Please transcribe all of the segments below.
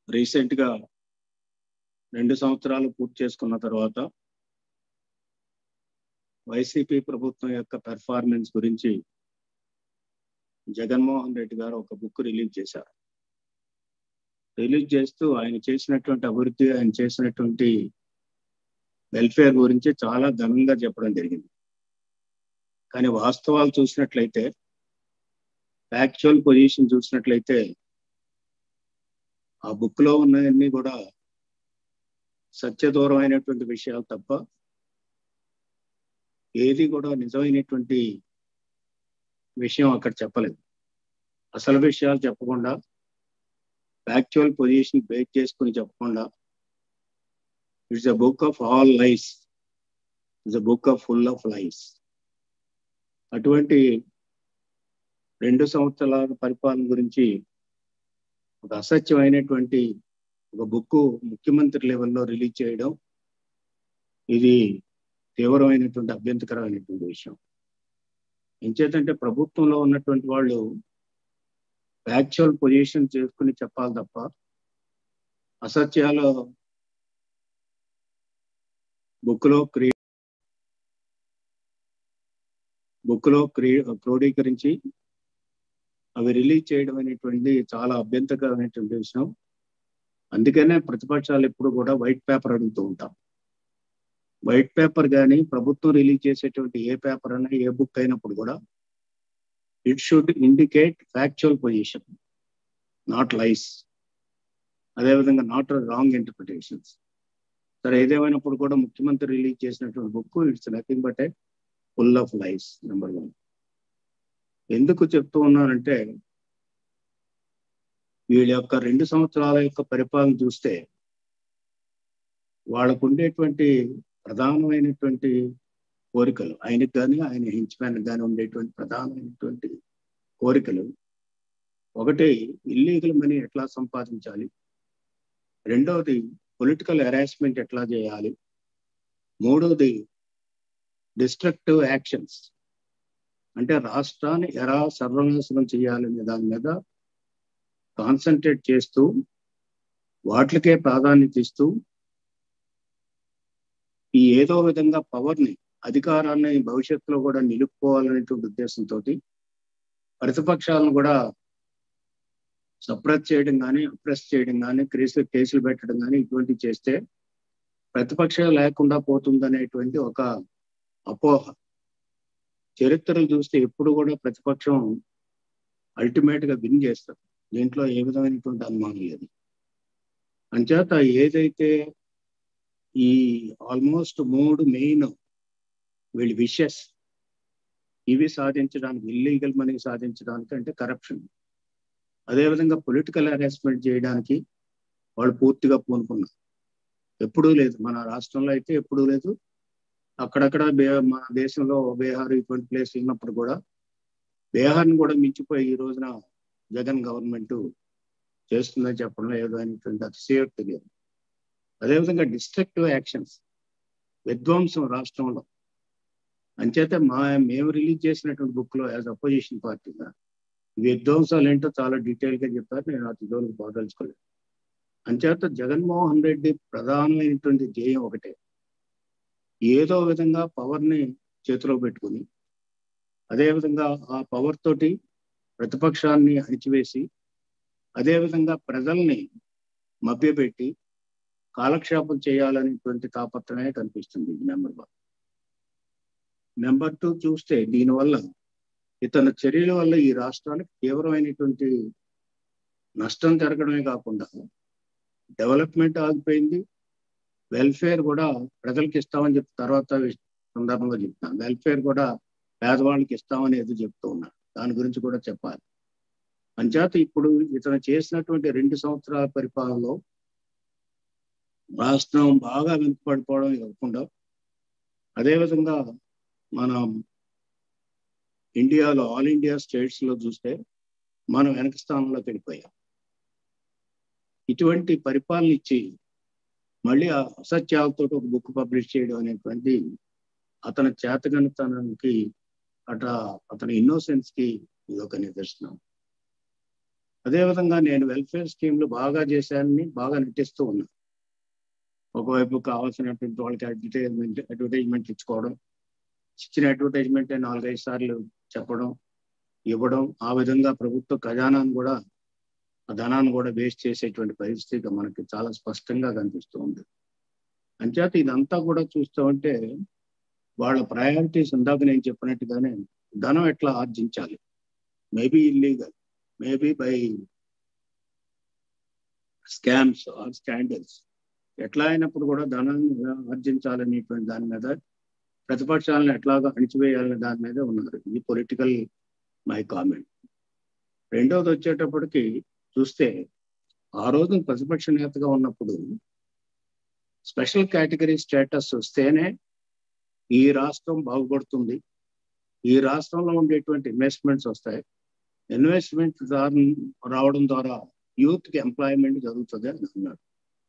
Recent గా రెండు సంవత్సరాలు పూర్తి చేసుకున్న తర్వాత వైసీపీ ప్రభుత్వం యొక్క పెర్ఫార్మెన్స్ గురించి జగన్మోహన్ రెడ్డి గారు ఒక బుక్ రిలీజ్ చేశారు రిలీజ్ చేస్తూ ఆయన చేసినటువంటి అభివృద్ధి ఆయన చేసినటువంటి వెల్ఫేర్ గురించి చాలా ఘనంగా చెప్పడం జరిగింది కానీ వాస్తవాలు చూసినట్లయితే యాక్చువల్ పొజిషన్ చూసినట్లయితే ఆ బుక్ లో ఉన్నవన్నీ కూడా సత్యదూరమైనటువంటి విషయాలు తప్ప ఏది కూడా నిజమైనటువంటి విషయం అక్కడ చెప్పలేదు అసలు విషయాలు చెప్పకుండా యాక్చువల్ పొజిషన్ బేస్ చేసుకుని చెప్పకుండా it's a book of all lies it's a book full of of లైస్ అటువంటి రెండు సంవత్సరాల పరిపాలన గురించి ఒక అసత్యమైనటువంటి ఒక బుక్ ముఖ్యమంత్రి లెవెల్లో రిలీజ్ చేయడం ఇది తీవ్రమైనటువంటి అభ్యంతరకరమైనటువంటి విషయం ఎంచేతంటే ప్రభుత్వంలో ఉన్నటువంటి వాళ్ళు యాక్చువల్ పొజిషన్ చేసుకుని చెప్పాలి తప్ప అసత్యాలు బుక్లో క్రీ బుక్లో క్రీ క్రోడీకరించి అవి రిలీజ్ చేయడం అనేటువంటి చాలా అభ్యంతరకరమైనటువంటి విషయం అందుకనే ప్రతిపక్షాలు ఎప్పుడు కూడా వైట్ పేపర్ అడుగుతూ ఉంటాం వైట్ పేపర్ కానీ ప్రభుత్వం రిలీజ్ చేసేటువంటి ఏ పేపర్ అయినా ఏ బుక్ అయినప్పుడు కూడా it should indicate factual position not lies అదేవిధంగా నాట్ రాంగ్ ఇంటర్ప్రిటేషన్స్ సరే ఏదేమైనప్పుడు కూడా ముఖ్యమంత్రి రిలీజ్ చేసినటువంటి book it's nothing but a full of lies number one ఎందుకు చెప్తూ ఉన్నానంటే వీళ్ళ యొక్క రెండు సంవత్సరాల యొక్క పరిపాలన చూస్తే వాళ్ళకు ఉండేటువంటి ప్రధానమైనటువంటి కోరికలు ఆయనకు కానీ ఆయన హించమైన కానీ ఉండేటువంటి ప్రధానమైనటువంటి కోరికలు ఒకటి ఇల్లీగల్ మనీ ఎట్లా సంపాదించాలి రెండవది పొలిటికల్ హెరాస్మెంట్ ఎట్లా చేయాలి మూడవది డిస్ట్రక్టివ్ యాక్షన్స్ అంటే రాష్ట్రాన్ని ఎలా సర్వనాశనం చేయాలనే దాని మీద కాన్సన్ట్రేట్ చేస్తూ వాటికే ప్రాధాన్యత ఇస్తూ ఈ ఏదో విధంగా పవర్ని అధికారాన్ని భవిష్యత్తులో కూడా నిలుపుకోవాలనేటువంటి ఉద్దేశంతో ప్రతిపక్షాలను కూడా సప్రెస్ చేయడం కానీ అప్రెస్ చేయడం కానీ కేసులు కేసులు పెట్టడం కానీ ఇటువంటివి చేస్తే ప్రతిపక్షం లేకుండా పోతుందనేటువంటి ఒక అపోహ చరిత్రలు చూస్తే ఎప్పుడు కూడా ప్రతిపక్షం అల్టిమేట్ గా విన్ చేస్తారు దీంట్లో ఏ విధమైనటువంటి అనుమానం లేదు అంచేత ఏదైతే ఈ ఆల్మోస్ట్ మూడు మెయిన్ వీళ్ళ విషెస్ ఇవి సాధించడానికి ఇల్లీగల్ మనీ సాధించడానికి అంటే కరప్షన్ అదేవిధంగా పొలిటికల్ హెరాస్మెంట్ చేయడానికి వాళ్ళు పూర్తిగా పూనుకున్నారు ఎప్పుడూ లేదు మన రాష్ట్రంలో అయితే ఎప్పుడూ లేదు అక్కడక్కడ బే మన దేశంలో బీహార్ ఇటువంటి ప్లేస్ ఉన్నప్పుడు కూడా బీహార్ని కూడా మించిపోయి ఈ రోజున జగన్ గవర్నమెంట్ చేస్తుందని చెప్పడం ఏదో అనేటువంటి అతిశయోక్తి లేదు అదేవిధంగా డిస్ట్రక్టివ్ యాక్షన్స్ విధ్వంసం రాష్ట్రంలో అంచేత మా మేము రిలీజ్ చేసినటువంటి బుక్ లో యాజ్ అపోజిషన్ పార్టీగా విధ్వంసాలు ఏంటో చాలా డీటెయిల్ గా చెప్పారు నేను అతి జోలికి పోదలుచుకోలేదు అంచేత జగన్మోహన్ రెడ్డి ప్రధానమైనటువంటి ధ్యేయం ఒకటే ఏదో విధంగా పవర్ని చేతిలో పెట్టుకుని అదేవిధంగా ఆ పవర్ తోటి ప్రతిపక్షాన్ని అణిచివేసి అదేవిధంగా ప్రజల్ని మభ్యపెట్టి కాలక్షేపం చేయాలనేటువంటి తాపత్రమే కనిపిస్తుంది నెంబర్ వన్ నెంబర్ టూ చూస్తే దీనివల్ల ఇతని చర్యల వల్ల ఈ రాష్ట్రానికి తీవ్రమైనటువంటి నష్టం జరగడమే కాకుండా డెవలప్మెంట్ ఆగిపోయింది వెల్ఫేర్ కూడా ప్రజలకు ఇస్తామని చెప్పి తర్వాత సందర్భంగా చెప్తాను వెల్ఫేర్ కూడా పేదవాళ్ళకి ఇస్తామని ఏదో చెప్తూ ఉన్నారు దాని గురించి కూడా చెప్పాలి అంచేత ఇప్పుడు ఇతను చేసినటువంటి రెండు సంవత్సరాల పరిపాలనలో రాష్ట్రం బాగా వెనుకబడిపోవడం కాకుండా అదేవిధంగా మనం ఇండియాలో ఆల్ ఇండియా స్టేట్స్ లో చూస్తే మనం వెనక స్థానంలోకి వెళ్ళిపోయాం ఇటువంటి పరిపాలన ఇచ్చి మళ్ళీ ఆ అసత్యాలతో ఒక బుక్ పబ్లిష్ చేయడం అనేటువంటి అతని చేతగనితనానికి అట అతని ఇన్నోసెన్స్ కి ఇది ఒక నిదర్శనం అదేవిధంగా నేను వెల్ఫేర్ స్కీమ్లు బాగా చేశానని బాగా నటిస్తూ ఉన్నా ఒకవైపు కావాల్సినటువంటి వాళ్ళకి అడ్వర్టైజ్మెంట్ అడ్వర్టైజ్మెంట్ ఇచ్చుకోవడం ఇచ్చిన అడ్వర్టైజ్మెంట్ నాలుగైదు సార్లు చెప్పడం ఇవ్వడం ఆ విధంగా ప్రభుత్వ ఖజానాను కూడా ఆ ధనాన్ని కూడా వేస్ట్ చేసేటువంటి పరిస్థితి మనకి చాలా స్పష్టంగా కనిపిస్తూ ఉంది అంచేత ఇదంతా కూడా చూస్తూ ఉంటే వాళ్ళ ప్రయారిటీస్ ఇందాక నేను చెప్పినట్టుగానే ధనం ఎట్లా ఆర్జించాలి maybe illegal maybe by scams or scandals ఎట్లా అయినప్పుడు కూడా ధనాన్ని ఎలా ఆర్జించాలనేటువంటి దాని మీద ప్రతిపక్షాలను ఎట్లాగా అణిచివేయాలనే దాని మీద ఉన్నారు ఇది పొలిటికల్ మై కామెంట్ రెండవది వచ్చేటప్పటికి చూస్తే ఆ రోజు ప్రతిపక్ష నేతగా ఉన్నప్పుడు స్పెషల్ కేటగిరీ స్టేటస్ వస్తేనే ఈ రాష్ట్రం బాగుపడుతుంది ఈ రాష్ట్రంలో ఉండేటువంటి ఇన్వెస్ట్మెంట్స్ వస్తాయి ఇన్వెస్ట్మెంట్ రావడం ద్వారా యూత్ కి ఎంప్లాయ్మెంట్ జరుగుతుంది అని అన్నాడు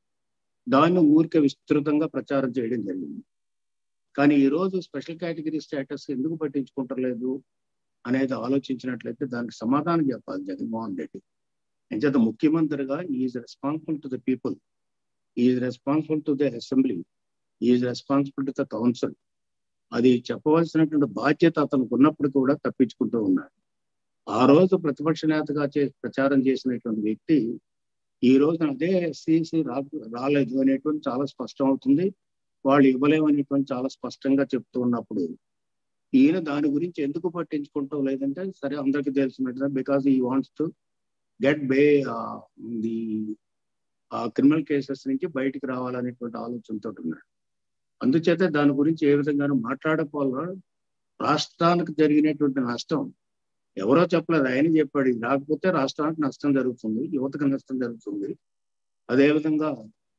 దాన్ని ఊరికే విస్తృతంగా ప్రచారం చేయడం జరిగింది కానీ ఈ రోజు స్పెషల్ కేటగిరీ స్టేటస్ ఎందుకు పట్టించుకుంటలేదు అనేది ఆలోచించినట్లయితే దానికి సమాధానం చెప్పాలి జగన్మోహన్ రెడ్డి ఎంచేత ముఖ్యమంత్రిగా is responsible to the people is responsible to the assembly is responsible to the council అది చెప్పవలసినటువంటి బాధ్యత అతనికి ఉన్నప్పుడు కూడా తప్పించుకుంటూ ఉన్నాడు ఆ రోజు ప్రతిపక్ష నేతగా చే ప్రచారం చేసినటువంటి వ్యక్తి ఈ రోజు అదే ఎస్సీసీ రా రాలేదు అనేటువంటి చాలా స్పష్టం అవుతుంది వాళ్ళు ఇవ్వలేమనేటువంటి చాలా స్పష్టంగా చెప్తూ ఉన్నప్పుడు ఈయన దాని గురించి ఎందుకు పట్టించుకుంటూ లేదంటే సరే అందరికీ తెలిసినట్టుగా because he wants to get bay the criminal cases నుంచి బయటికి రావాలనేటువంటి ఆలోచనతో ఉన్నాడు అందుచేత దాని గురించి ఏ విధంగానూ మాట్లాడకపోవాలి రాష్ట్రానికి జరిగినటువంటి నష్టం ఎవరో చెప్పలేదు ఆయన చెప్పాడు ఇది రాకపోతే రాష్ట్రానికి నష్టం జరుగుతుంది యువతకు నష్టం జరుగుతుంది అదేవిధంగా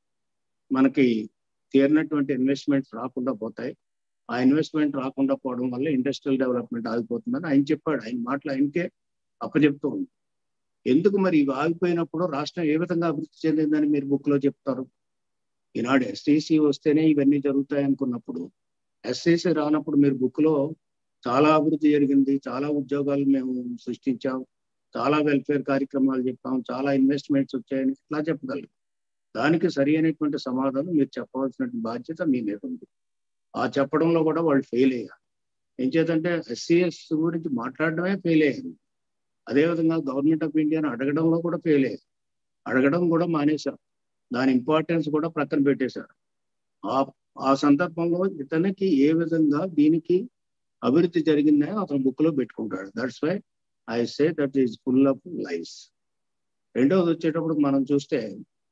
మనకి తీరినటువంటి ఇన్వెస్ట్మెంట్స్ రాకుండా పోతాయి ఆ ఇన్వెస్ట్మెంట్ రాకుండా పోవడం వల్ల ఇండస్ట్రియల్ డెవలప్మెంట్ ఆగిపోతుందని ఆయన చెప్పాడు ఆయన మాటలు ఆయనకే అప్పచెప్తూ ఉంది ఎందుకు మరి ఇవి ఆగిపోయినప్పుడు రాష్ట్రం ఏ విధంగా అభివృద్ధి చెందిందని మీరు బుక్ లో చెప్తారు ఈనాడు ఎస్టీసీ వస్తేనే ఇవన్నీ జరుగుతాయి అనుకున్నప్పుడు ఎస్సీసీ రానప్పుడు మీరు బుక్ లో చాలా అభివృద్ధి జరిగింది చాలా ఉద్యోగాలు మేము సృష్టించాం చాలా వెల్ఫేర్ కార్యక్రమాలు చెప్పాం చాలా ఇన్వెస్ట్మెంట్స్ వచ్చాయని ఇట్లా చెప్పగలరు దానికి సరి అయినటువంటి సమాధానం మీరు చెప్పవలసిన బాధ్యత మీ మీద ఉంది ఆ చెప్పడంలో కూడా వాళ్ళు ఫెయిల్ అయ్యారు ఏం చేతంటే ఎస్సీఎస్ గురించి మాట్లాడడమే ఫెయిల్ అయ్యారు అదేవిధంగా గవర్నమెంట్ ఆఫ్ ఇండియాని అడగడంలో కూడా ఫెయిల్ అయ్యారు అడగడం కూడా మానేశారు దాని ఇంపార్టెన్స్ కూడా ప్రక్కన పెట్టేశారు ఆ ఆ సందర్భంలో ఇతనికి ఏ విధంగా దీనికి అభివృద్ధి జరిగిందో అతను బుక్ లో పెట్టుకుంటాడు that's why I say that is full of life రెండవది వచ్చేటప్పుడు మనం చూస్తే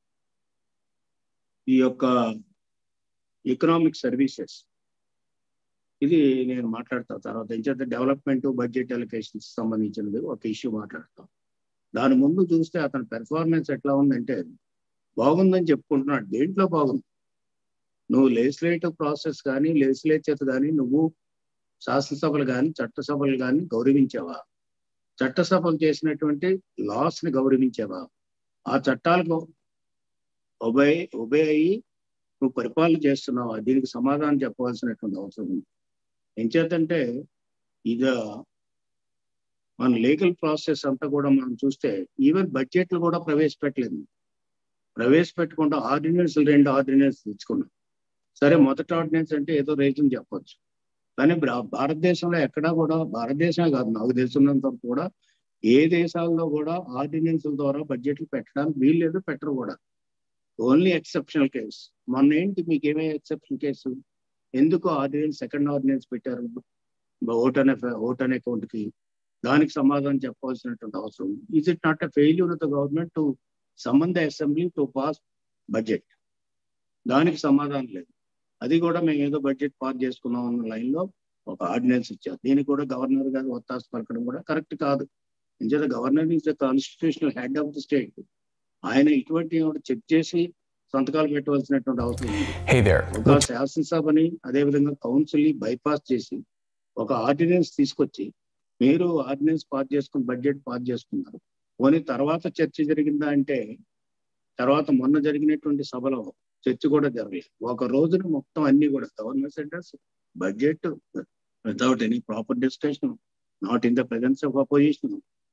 ఈ యొక్క ఎకనామిక్ సర్వీసెస్ ఇది నేను మాట్లాడతా తర్వాత ఏంటంటే డెవలప్మెంట్ బడ్జెట్ అలొకేషన్స్ సంబంధించినది ఒక ఇష్యూ మాట్లాడతాం దాని ముందు చూస్తే అతని పెర్ఫార్మెన్స్ ఎట్లా ఉందంటే బాగుందని చెప్పుకుంటున్నాడు దేంట్లో బాగుంది నువ్వు లెజిస్లేటివ్ ప్రాసెస్ కానీ లెజిస్లేచర్ కానీ నువ్వు శాసనసభలు కానీ చట్టసభలు కానీ గౌరవించావా చట్టసభలు చేసినటువంటి లాస్ ని గౌరవించావా ఆ చట్టాలకు ఒబే ఒబే అయ్యి నువ్వు పరిపాలన చేస్తున్నావా దీనికి సమాధానం చెప్పవలసినటువంటి అవసరం ఉంది ఎంచేతంటే ఇది మన లీగల్ ప్రాసెస్ అంతా కూడా మనం చూస్తే ఈవెన్ బడ్జెట్లు కూడా ప్రవేశపెట్టలేదు ప్రవేశపెట్టకుండా ఆర్డినెన్స్ రెండు ఆర్డినెన్స్ తెచ్చుకున్నాం సరే మొదటి ఆర్డినెన్స్ అంటే ఏదో రీజన్ చెప్పొచ్చు కానీ భారతదేశంలో ఎక్కడా కూడా భారతదేశమే కాదు నాకు తెలుసున్నంత కూడా ఏ దేశాల్లో కూడా ఆర్డినెన్స్ల ద్వారా బడ్జెట్లు పెట్టడానికి వీలు లేదు పెట్టరు కూడా ఓన్లీ ఎక్సెప్షనల్ కేసు మొన్న ఏంటి మీకు ఏమే ఎక్సెప్షన్ కేసు ఎందుకు ఆర్డినెన్స్ సెకండ్ ఆర్డినెన్స్ పెట్టారు ఓట్ అనే ఓట్ అనే అకౌంట్ కి దానికి సమాధానం చెప్పవలసినటువంటి అవసరం is it not a failure of the government to summon the assembly to pass budget దానికి సమాధానం లేదు అది కూడా మేము ఏదో బడ్జెట్ పాస్ చేసుకున్నాం అన్న లైన్లో ఒక ఆర్డినెన్స్ ఇచ్చారు దీనికి కూడా గవర్నర్ గారు ఒత్తాసు పలకడం కూడా కరెక్ట్ కాదు ఇంచేత governor is the constitutional head of the state ఆయన ఇటువంటి చెక్ చేసి సంతకాలు పెట్టవలసినటువంటి అవసరం Hey there. ఒక శాసనసభని అదేవిధంగా కౌన్సిల్ బైపాస్ చేసి ఒక ఆర్డినెన్స్ తీసుకొచ్చి మీరు ఆర్డినెన్స్ పాస్ చేసుకుని బడ్జెట్ పాస్ చేసుకున్నారు పోనీ తర్వాత చర్చ జరిగిందా అంటే తర్వాత మొన్న జరిగినటువంటి సభలో చర్చ కూడా జరగలేదు ఒక రోజున మొత్తం అన్ని కూడా governor centres budget without any proper discussion not in the presence of opposition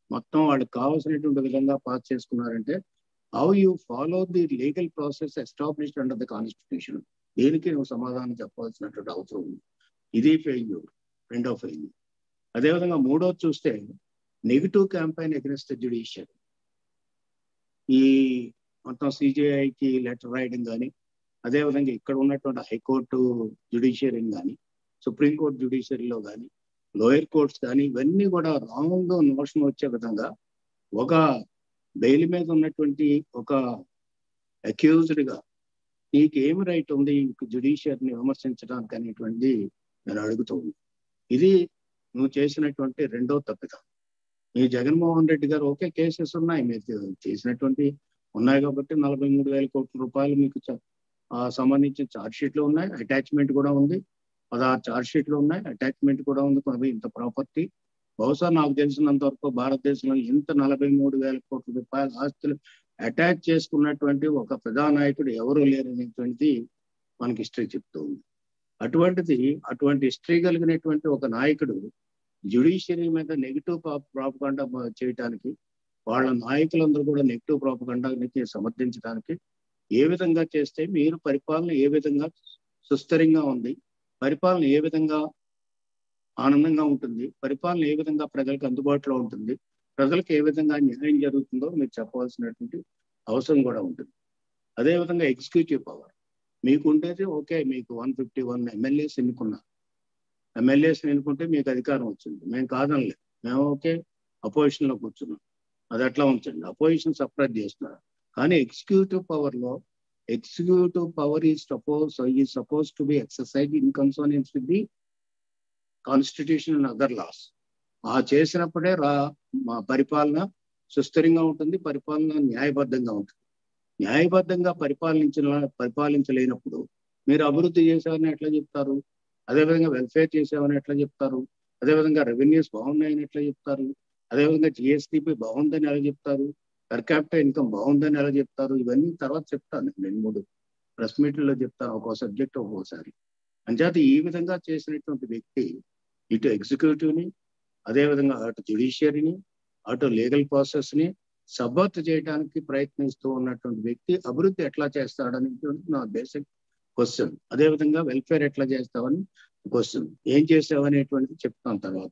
మొత్తం వాళ్ళకి కావాల్సినటువంటి విధంగా పాస్ చేసుకున్నారంటే how you follow the legal process established under the constitution దీనికి నువ్వు సమాధానం చెప్పాల్సినటువంటి అవసరం ఉంది ఇది ఫెయిల్యూర్ రెండో ఫెయిల్యూర్ అదేవిధంగా మూడోది చూస్తే నెగిటివ్ క్యాంపెయిన్ అగెన్స్ట్ జ్యుడిషియల్ ఈ మొత్తం సిజిఐకి లెటర్ రాయడం కానీ అదేవిధంగా ఇక్కడ ఉన్నటువంటి హైకోర్టు జ్యుడిషియరీని కానీ సుప్రీంకోర్టు జ్యుడిషియరీలో కానీ లోయర్ కోర్ట్స్ కానీ ఇవన్నీ కూడా రాంగ్ నోషన్ వచ్చే విధంగా ఒక బెయిల్ మీద ఉన్నటువంటి ఒక అక్యూజ్డ్ గా నీకు ఏమి రైట్ ఉంది జ్యుడిషియర్ని విమర్శించడానికి అనేటువంటి నేను అడుగుతూ ఇది నువ్వు చేసినటువంటి రెండో తప్పిదం ఈ జగన్మోహన్ రెడ్డి గారు ఓకే కేసెస్ ఉన్నాయి మీరు చేసినటువంటి ఉన్నాయి కాబట్టి నలభై మూడు వేల కోట్ల రూపాయలు మీకు సంబంధించిన ఛార్జ్ షీట్లు ఉన్నాయి అటాచ్మెంట్ కూడా ఉంది పదహారు ఛార్జ్ షీట్లు ఉన్నాయి అటాచ్మెంట్ కూడా ఉంది మరి ఇంత ప్రాపర్టీ బహుశా నాకు తెలిసినంత వరకు భారతదేశంలో ఇంత నలభై మూడు వేల కోట్ల రూపాయల ఆస్తులు అటాచ్ చేసుకున్నటువంటి ఒక ప్రధానాయకుడు ఎవరు లేరనేటువంటిది మనకి హిస్టరీ చెప్తూ ఉంది అటువంటిది అటువంటి హిస్టరీ కలిగినటువంటి ఒక నాయకుడు జ్యుడిషియరీ మీద నెగిటివ్ ప్రాపగండా చేయటానికి వాళ్ళ నాయకులందరూ కూడా నెగిటివ్ ప్రాపగండానికి సమర్థించడానికి ఏ విధంగా చేస్తే మీరు పరిపాలన ఏ విధంగా సుస్థిరంగా ఉంది పరిపాలన ఏ విధంగా ఆనందంగా ఉంటుంది పరిపాలన ఏ విధంగా ప్రజలకు అందుబాటులో ఉంటుంది ప్రజలకు ఏ విధంగా న్యాయం జరుగుతుందో మీరు చెప్పవలసినటువంటి అవసరం కూడా ఉంటుంది అదేవిధంగా ఎగ్జిక్యూటివ్ పవర్ మీకు ఉండేది ఓకే మీకు వన్ ఫిఫ్టీ వన్ ఎమ్మెల్యేస్ ఎన్నుకున్నారు ఎమ్మెల్యేస్ ఎన్నుకుంటే మీకు అధికారం వచ్చింది మేము కాదనలేదు మేము ఓకే అపోజిషన్ లో కూర్చున్నాం అది అట్లా ఉంచండి అపోజిషన్ సపరేట్ చేస్తున్నారు కానీ ఎగ్జిక్యూటివ్ పవర్ లో executive power is suppose is suppose to be exercise in consonance with the constitution and other laws ఆ చేసినప్పుడే రా మా పరిపాలన సుస్థిరంగా ఉంటుంది పరిపాలన న్యాయబద్ధంగా ఉంటుంది న్యాయబద్ధంగా పరిపాలించిన పరిపాలించలేనప్పుడు మీరు అభివృద్ధి చేశారని ఎట్లా చెప్తారు అదేవిధంగా వెల్ఫేర్ చేసామని ఎట్లా చెప్తారు అదేవిధంగా రెవెన్యూస్ బాగున్నాయని ఎట్లా చెప్తారు అదేవిధంగా జిఎస్టిపి బాగుందని ఎలా చెప్తారు పర్ క్యాపిటల్ ఇన్కమ్ బాగుందని ఎలా చెప్తారు ఇవన్నీ తర్వాత చెప్తాను రెండు మూడు ప్రెస్ మీట్లో చెప్తాను ఒక్కో సబ్జెక్ట్ ఒక్కోసారి అంచేత ఈ విధంగా చేసినటువంటి వ్యక్తి ఇటు ఎగ్జిక్యూటివ్ని అదేవిధంగా అటు జ్యుడిషియరీని అటు లీగల్ ప్రాసెస్ ని సబర్త్ చేయడానికి ప్రయత్నిస్తూ ఉన్నటువంటి వ్యక్తి అభివృద్ధి ఎట్లా చేస్తాడనేటువంటి నా బేసిక్ క్వశ్చన్ అదేవిధంగా వెల్ఫేర్ ఎట్లా చేస్తావని క్వశ్చన్ ఏం చేసావు అనేటువంటిది చెప్తాను తర్వాత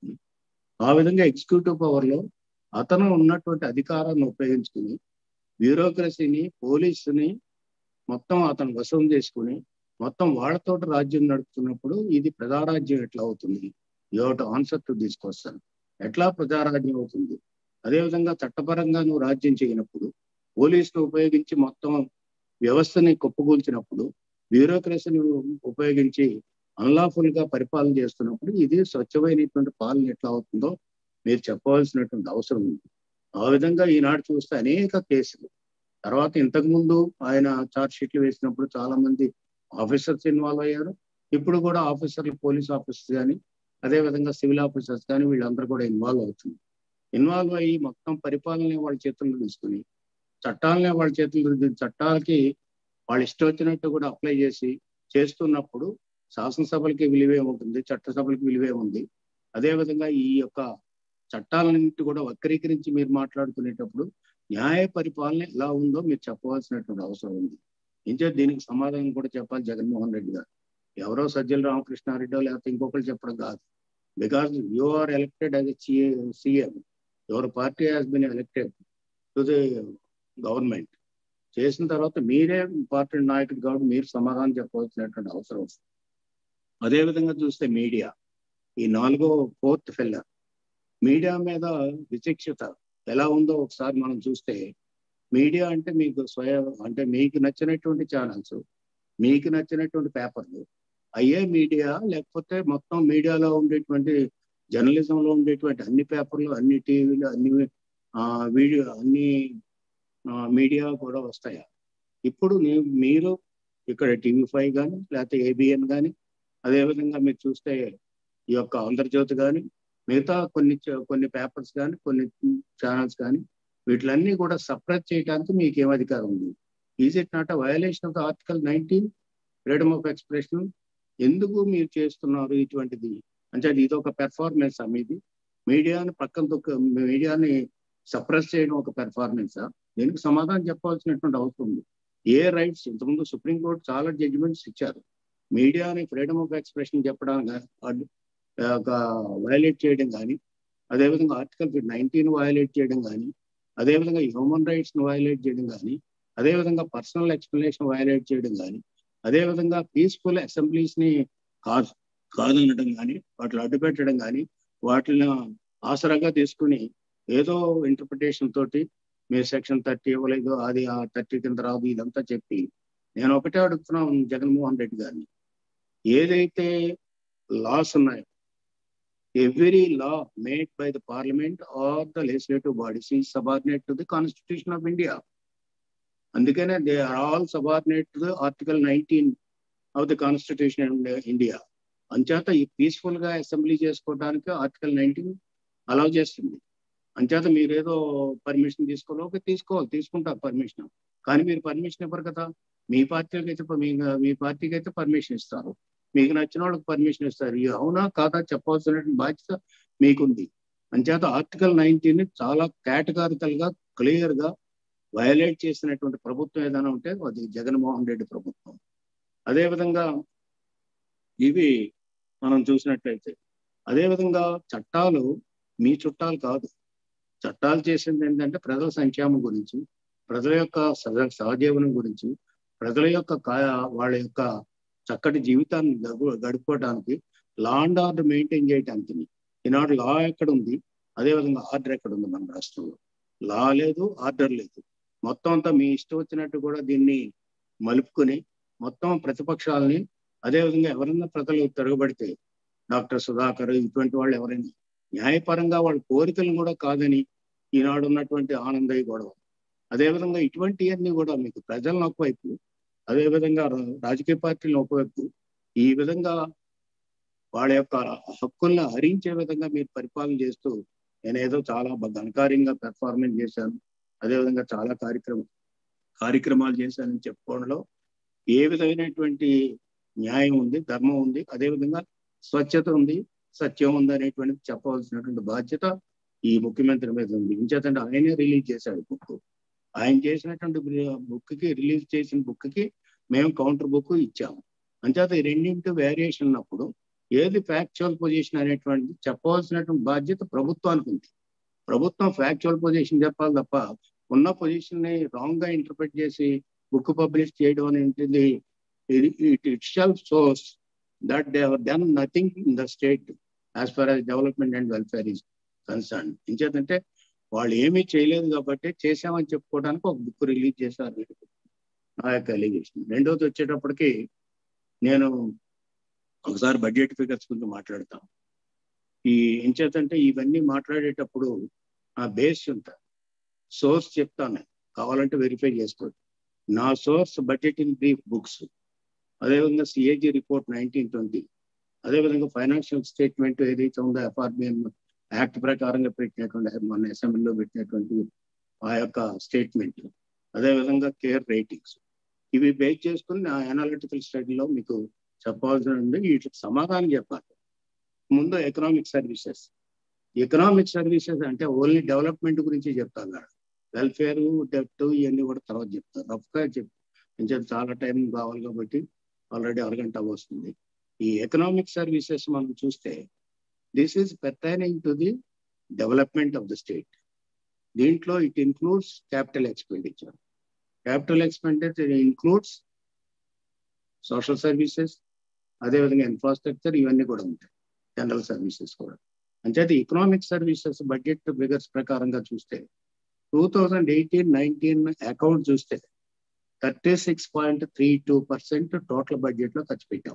ఆ విధంగా ఎగ్జిక్యూటివ్ పవర్ లో అతను ఉన్నటువంటి అధికారాన్ని ఉపయోగించుకుని బ్యూరోక్రసీని పోలీసుని మొత్తం అతను వశం చేసుకుని మొత్తం వాళ్ళతో రాజ్యం నడుపుతున్నప్పుడు ఇది ప్రజారాజ్యం ఎట్లా అవుతుంది you to answer to this question ఎట్లా ప్రజారాజ్యం అవుతుంది అదేవిధంగా చట్టపరంగా నువ్వు రాజ్యం చేయనప్పుడు పోలీసును ఉపయోగించి మొత్తం వ్యవస్థని కుప్పగూల్చినప్పుడు బ్యూరోక్రసీని ఉపయోగించి అన్లాఫుల్ గా పరిపాలన చేస్తున్నప్పుడు ఇది స్వచ్ఛమైనటువంటి పాలన ఎట్లా అవుతుందో మీరు చెప్పవలసినటువంటి అవసరం ఉంది ఆ విధంగా ఈనాడు చూస్తే అనేక కేసులు తర్వాత ఇంతకు ముందు ఆయన చార్జ్ షీట్లు వేసినప్పుడు చాలా మంది ఆఫీసర్స్ ఇన్వాల్వ్ అయ్యారు ఇప్పుడు కూడా ఆఫీసర్లు పోలీస్ ఆఫీసర్స్ కానీ అదేవిధంగా సివిల్ ఆఫీసర్స్ కానీ వీళ్ళందరూ కూడా ఇన్వాల్వ్ అవుతుంది ఇన్వాల్వ్ అయ్యి మొత్తం పరిపాలన వాళ్ళ చేతుల్లో తీసుకుని చట్టాలనే వాళ్ళ చేతుల్లో చట్టాలకి వాళ్ళు ఇష్టం వచ్చినట్టు కూడా అప్లై చేసి చేస్తున్నప్పుడు శాసనసభలకి విలువే ఉంటుంది చట్టసభలకి విలువే ఉంది అదేవిధంగా ఈ యొక్క చట్టాలన్నింటి కూడా వక్రీకరించి మీరు మాట్లాడుకునేటప్పుడు న్యాయ పరిపాలన ఎలా ఉందో మీరు చెప్పవలసినటువంటి అవసరం ఉంది ఇంకే దీనికి సమాధానం కూడా చెప్పాలి జగన్మోహన్ రెడ్డి గారు ఎవరో సజ్జల రామకృష్ణారెడ్డో లేకపోతే ఇంకొకరు చెప్పడం కాదు because you are elected as a CM your party has been elected to the government చేసిన తర్వాత మీరే ఇంపార్టెంట్ నాయకుడు కాబట్టి మీరు సమాధానం చెప్పవలసినటువంటి అవసరం వస్తుంది అదేవిధంగా చూస్తే మీడియా ఈ నాలుగో ఫోర్త్ ఫిల్లర్ మీడియా మీద విచక్షత ఎలా ఉందో ఒకసారి మనం చూస్తే మీడియా అంటే మీకు స్వయం అంటే మీకు నచ్చినటువంటి ఛానల్స్ మీకు నచ్చినటువంటి పేపర్లు అయ్యే మీడియా లేకపోతే మొత్తం మీడియాలో ఉండేటువంటి జర్నలిజంలో ఉండేటువంటి అన్ని పేపర్లు అన్ని టీవీలు అన్ని వీడియో అన్ని మీడియా కూడా వస్తాయా ఇప్పుడు మీరు ఇక్కడ టీవీ ఫైవ్ కానీ లేకపోతే ఏబిఎన్ కానీ అదేవిధంగా మీరు చూస్తే ఈ యొక్క ఆంధ్రజ్యోతి కానీ మిగతా కొన్ని కొన్ని పేపర్స్ కానీ కొన్ని ఛానల్స్ కానీ వీటిలన్నీ కూడా సపరేట్ చేయడానికి మీకు ఏం అధికారం ఉంది is it not a violation of the article nineteen freedom of expression ఎందుకు మీరు చేస్తున్నారు ఇటువంటిది అంటే ఇది ఒక పెర్ఫార్మెన్స్ మీది మీడియాని పక్కన తొక్క మీడియాని సప్రెస్ చేయడం ఒక పెర్ఫార్మెన్సా దీనికి సమాధానం చెప్పాల్సినటువంటి అవసరం ఉంది ఏ రైట్స్ ఇంతకుముందు సుప్రీంకోర్టు చాలా జడ్జిమెంట్స్ ఇచ్చారు మీడియాని ఫ్రీడమ్ ఆఫ్ ఎక్స్ప్రెషన్ చెప్పడానికి వయలేట్ చేయడం కానీ అదేవిధంగా ఆర్టికల్ నైన్టీన్ వయలేట్ చేయడం కానీ అదేవిధంగా హ్యూమన్ రైట్స్ ని వయలేట్ చేయడం కానీ అదేవిధంగా పర్సనల్ ఎక్స్ప్లెనేషన్ వయలేట్ చేయడం కానీ అదేవిధంగా పీస్ఫుల్ అసెంబ్లీస్ ని కాదు కాదనడం కానీ వాటిని అడ్డుపెట్టడం కానీ వాటిని ఆసరాగా తీసుకుని ఏదో ఇంటర్ప్రిటేషన్ తోటి మీరు సెక్షన్ థర్టీ ఇవ్వలేదు అది ఆ థర్టీ కింద రాదు ఇదంతా చెప్పి నేను ఒకటే అడుగుతున్నాను జగన్మోహన్ రెడ్డి గారిని ఏదైతే లాస్ ఉన్నాయో every law made by the parliament or the legislative bodies is subordinate to the constitution of India అందుకనే they are all subordinate to the article nineteen of the constitution India అంచేత ఈ పీస్ఫుల్ గా assembly చేసుకోవడానికి article nineteen allow చేస్తుంది అంచేత మీరు ఏదో permission తీసుకోవాలి okay తీసుకోవాలి తీసుకుంటారు పర్మిషన్ కానీ మీరు పర్మిషన్ ఇవ్వరు కదా మీ పార్టీకి అయితే మీ మీ పార్టీకి అయితే పర్మిషన్ ఇస్తారు మీకు నచ్చిన వాళ్ళకి పర్మిషన్ ఇస్తారు ఇది అవునా కాదా చెప్పాల్సినటువంటి బాధ్యత మీకుంది అంచేత ఆర్టికల్ నైన్టీన్ చాలా కేటగారికల్ గా క్లియర్ గా వయలేట్ చేసినటువంటి ప్రభుత్వం ఏదైనా ఉంటే అది జగన్మోహన్ రెడ్డి ప్రభుత్వం అదేవిధంగా ఇవి మనం చూసినట్లయితే అదేవిధంగా చట్టాలు మీ చుట్టాలు కాదు చట్టాలు చేసింది ఏంటంటే ప్రజల సంక్షేమం గురించి ప్రజల యొక్క సహ సహజీవనం గురించి ప్రజల యొక్క వాళ్ళ యొక్క చక్కటి జీవితాన్ని గడుపుకోవడానికి లా అండ్ ఆర్డర్ మెయింటైన్ చేయడానికి ఈనాడు లా ఎక్కడ ఉంది అదేవిధంగా ఆర్డర్ ఎక్కడ ఉంది మన రాష్ట్రంలో లా లేదు ఆర్డర్ లేదు మొత్తం అంతా మీ ఇష్టం వచ్చినట్టు కూడా దీన్ని మలుపుకొని మొత్తం ప్రతిపక్షాలని అదేవిధంగా ఎవరైనా ప్రజలు తిరగబడితే డాక్టర్ సుధాకర్ ఇటువంటి వాళ్ళు ఎవరైనా న్యాయపరంగా వాళ్ళ కోరికలను కూడా కాదని ఈనాడు ఉన్నటువంటి ఆనందయ్య గొడవ అదేవిధంగా ఇటువంటివన్నీ కూడా మీకు ప్రజలను ఒకవైపు అదేవిధంగా రాజకీయ పార్టీలను ఒకవైపు ఈ విధంగా వాళ్ళ యొక్క హక్కుల్ని హరించే విధంగా మీరు పరిపాలన చేస్తూ నేనేదో చాలా ఘనకార్యంగా పెర్ఫార్మెన్స్ చేశాను అదేవిధంగా చాలా కార్యక్రమం కార్యక్రమాలు చేశానని చెప్పుకోవడంలో ఏ విధమైనటువంటి న్యాయం ఉంది ధర్మం ఉంది అదేవిధంగా స్వచ్ఛత ఉంది సత్యం ఉంది అనేటువంటిది చెప్పవలసినటువంటి బాధ్యత ఈ ముఖ్యమంత్రి మీద ఉంది ఇంచేతంటే ఆయనే రిలీజ్ చేశాడు బుక్ ఆయన చేసినటువంటి బుక్ కి రిలీజ్ చేసిన బుక్ కి మేము కౌంటర్ బుక్ ఇచ్చాము అంచేత ఈ రెండింటి వేరియేషన్ ఉన్నప్పుడు ఏది ఫ్యాక్చువల్ పొజిషన్ అనేటువంటిది చెప్పవలసినటువంటి బాధ్యత ప్రభుత్వానికి ఉంది ప్రభుత్వం ఫ్యాక్చువల్ పొజిషన్ చెప్పాలి తప్ప ఉన్న పొజిషన్ ని రాంగ్ గా ఇంటర్ప్రిట్ చేసి బుక్ పబ్లిష్ చేయడం అనేది it it shelf source that they her done nothing in the state as far as development and welfare is concern ఇంచేతంటే వాళ్ళు ఏమీ చేయలేదు కాబట్టి చేశామని చెప్పుకోవడానికి ఒక బుక్ రిలీజ్ చేశారు నా యొక్క ఎలిగేషన్ రెండోది వచ్చేటప్పటికి నేను ఒకసారి బడ్జెట్ ఫిగర్స్ గురించి మాట్లాడతాం ఈ ఎంచేతంటే ఇవన్నీ మాట్లాడేటప్పుడు ఆ బేస్ ఉంటా సోర్స్ చెప్తాను కావాలంటే వెరిఫై చేసుకోండి నా source budget in brief books అదేవిధంగా సిఏజీ రిపోర్ట్ నైన్టీన్ ట్వంటీ అదేవిధంగా ఫైనాన్షియల్ స్టేట్మెంట్ ఏదైతే ఉందో ఎఫ్ఆర్బిఎం యాక్ట్ ప్రకారంగా పెట్టినటువంటి మన అసెంబ్లీలో పెట్టినటువంటి ఆ యొక్క స్టేట్మెంట్ అదేవిధంగా కేర్ రేటింగ్స్ ఇవి బేస్ చేసుకుని నా అనాలిటికల్ స్టడీలో మీకు చెప్పాల్సిన వీటికి సమాధానం చెప్పాలి ముందు ఎకనామిక్ సర్వీసెస్ ఎకనామిక్ సర్వీసెస్ అంటే ఓన్లీ డెవలప్మెంట్ గురించి చెప్తాను వెల్ఫేర్ డెప్ట్ ఇవన్నీ కూడా తర్వాత చెప్తారు రఫ్గా చెప్తాను చాలా టైం కావాలి కాబట్టి ఆల్రెడీ అరగంట వస్తుంది ఈ ఎకనామిక్ సర్వీసెస్ మనం చూస్తే this is pertaining to the development of the state దీంట్లో it includes capital expenditure capital expenditure includes social services అదేవిధంగా ఇన్ఫ్రాస్ట్రక్చర్ ఇవన్నీ కూడా ఉంటాయి జనరల్ సర్వీసెస్ కూడా అంచేది ఎకనామిక్ సర్వీసెస్ బడ్జెట్ ఫిగర్స్ ప్రకారంగా చూస్తే two thousand eighteen nineteen account చూస్తే thirty six point three two percent total budget లో ఖర్చు పెట్టాం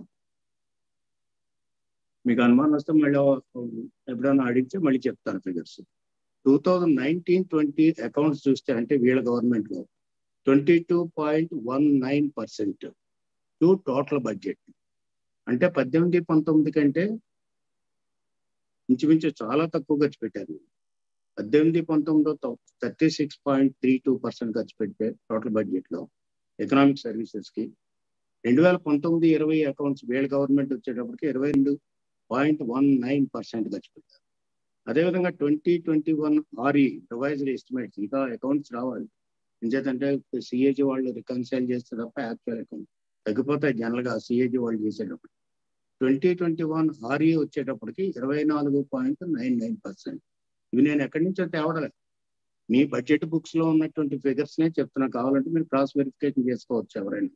మీకు అనుమానం వస్తే మళ్ళీ ఎప్పుడైనా అడిగితే మళ్ళీ చెప్తాను figures two thousand nineteen twenty accounts చూస్తే అంటే వీళ్ళ గవర్నమెంట్ లో twenty two point one nine percent to total budget అంటే పద్దెనిమిది పంతొమ్మిది కంటే ఇంచుమించు చాలా తక్కువ ఖర్చు పెట్టారు పద్దెనిమిది పంతొమ్మిదిలో thirty six point three two percent ఖర్చు పెట్టే టోటల్ బడ్జెట్ లో ఎకనామిక్ సర్వీసెస్ కి రెండు వేల పంతొమ్మిది ఇరవై అకౌంట్స్ వీళ్ళ గవర్నమెంట్ వచ్చేటప్పటికి ఇరవై రెండు పాయింట్ వన్ నైన్ పర్సెంట్ ఖర్చు పెట్టారు అదేవిధంగా twenty twenty one RE revised estimates ఇంకా అకౌంట్స్ రావాలి ఎంచేతంటే సిఏజీ వాళ్ళు రికన్సైల్ చేస్తే తప్ప యాక్చువల్ అకౌంట్ తగ్గిపోతాయి జనరల్ గా సిఏజీ వాళ్ళు చేసేటప్పుడు ట్వంటీ ట్వంటీ వన్ ఆర్ఈ వచ్చేటప్పటికి ఇరవై నాలుగు పాయింట్ నైన్ నైన్ పర్సెంట్ ఇవి నేను ఎక్కడి నుంచో తేవడలే మీ బడ్జెట్ బుక్స్ లో ఉన్నటువంటి ఫిగర్స్ నే చెప్తున్నా కావాలంటే మీరు క్రాస్ వెరిఫికేషన్ చేసుకోవచ్చు ఎవరైనా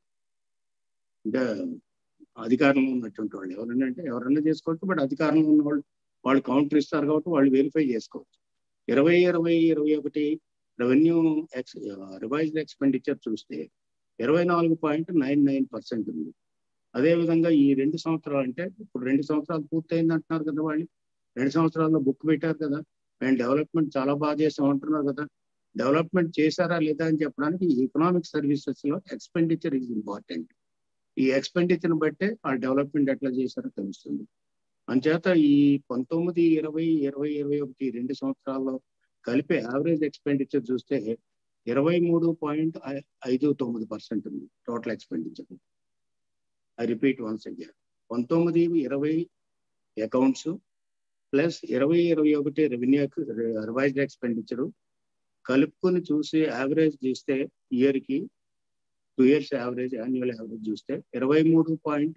అంటే అధికారంలో ఉన్నటువంటి వాళ్ళు ఎవరైనా అంటే ఎవరైనా చేసుకోవచ్చు బట్ అధికారంలో ఉన్న వాళ్ళు వాళ్ళు కౌంటర్ ఇస్తారు కాబట్టి వాళ్ళు వెరిఫై చేసుకోవచ్చు ఇరవై ఇరవై ఇరవై ఒకటి రెవెన్యూ ఎక్స్ రివైజ్డ్ ఎక్స్పెండిచర్ చూస్తే ఇరవై నాలుగు పాయింట్ నైన్ నైన్ పర్సెంట్ ఉంది అదేవిధంగా ఈ రెండు సంవత్సరాలు అంటే ఇప్పుడు రెండు సంవత్సరాలు పూర్తయింది అంటున్నారు కదా వాళ్ళు రెండు సంవత్సరాల్లో బుక్ పెట్టారు కదా మేము డెవలప్మెంట్ చాలా బాగా చేసాం అంటున్నారు కదా డెవలప్మెంట్ చేశారా లేదా అని చెప్పడానికి ఎకనామిక్ సర్వీసెస్ లో ఎక్స్పెండిచర్ ఈజ్ ఇంపార్టెంట్ ఈ ఎక్స్పెండిచర్ బట్టే ఆ డెవలప్మెంట్ ఎట్లా చేశారో తెలుస్తుంది అంచేత ఈ పంతొమ్మిది ఇరవై ఇరవై ఇరవై ఒకటి రెండు సంవత్సరాల్లో కలిపి యావరేజ్ ఎక్స్పెండిచర్ చూస్తే ఇరవై మూడు పాయింట్ ఐదు తొమ్మిది పర్సెంట్ ఉంది total expenditure I repeat once again పంతొమ్మిది ఇరవై అకౌంట్స్ ప్లస్ ఇరవై ఇరవై ఒకటి రెవెన్యూ రివైజ్డ్ ఎక్స్పెండిచర్ కలుపుకొని చూసి యావరేజ్ చూస్తే ఇయర్కి two years average annual average చూస్తే ఇరవై మూడు పాయింట్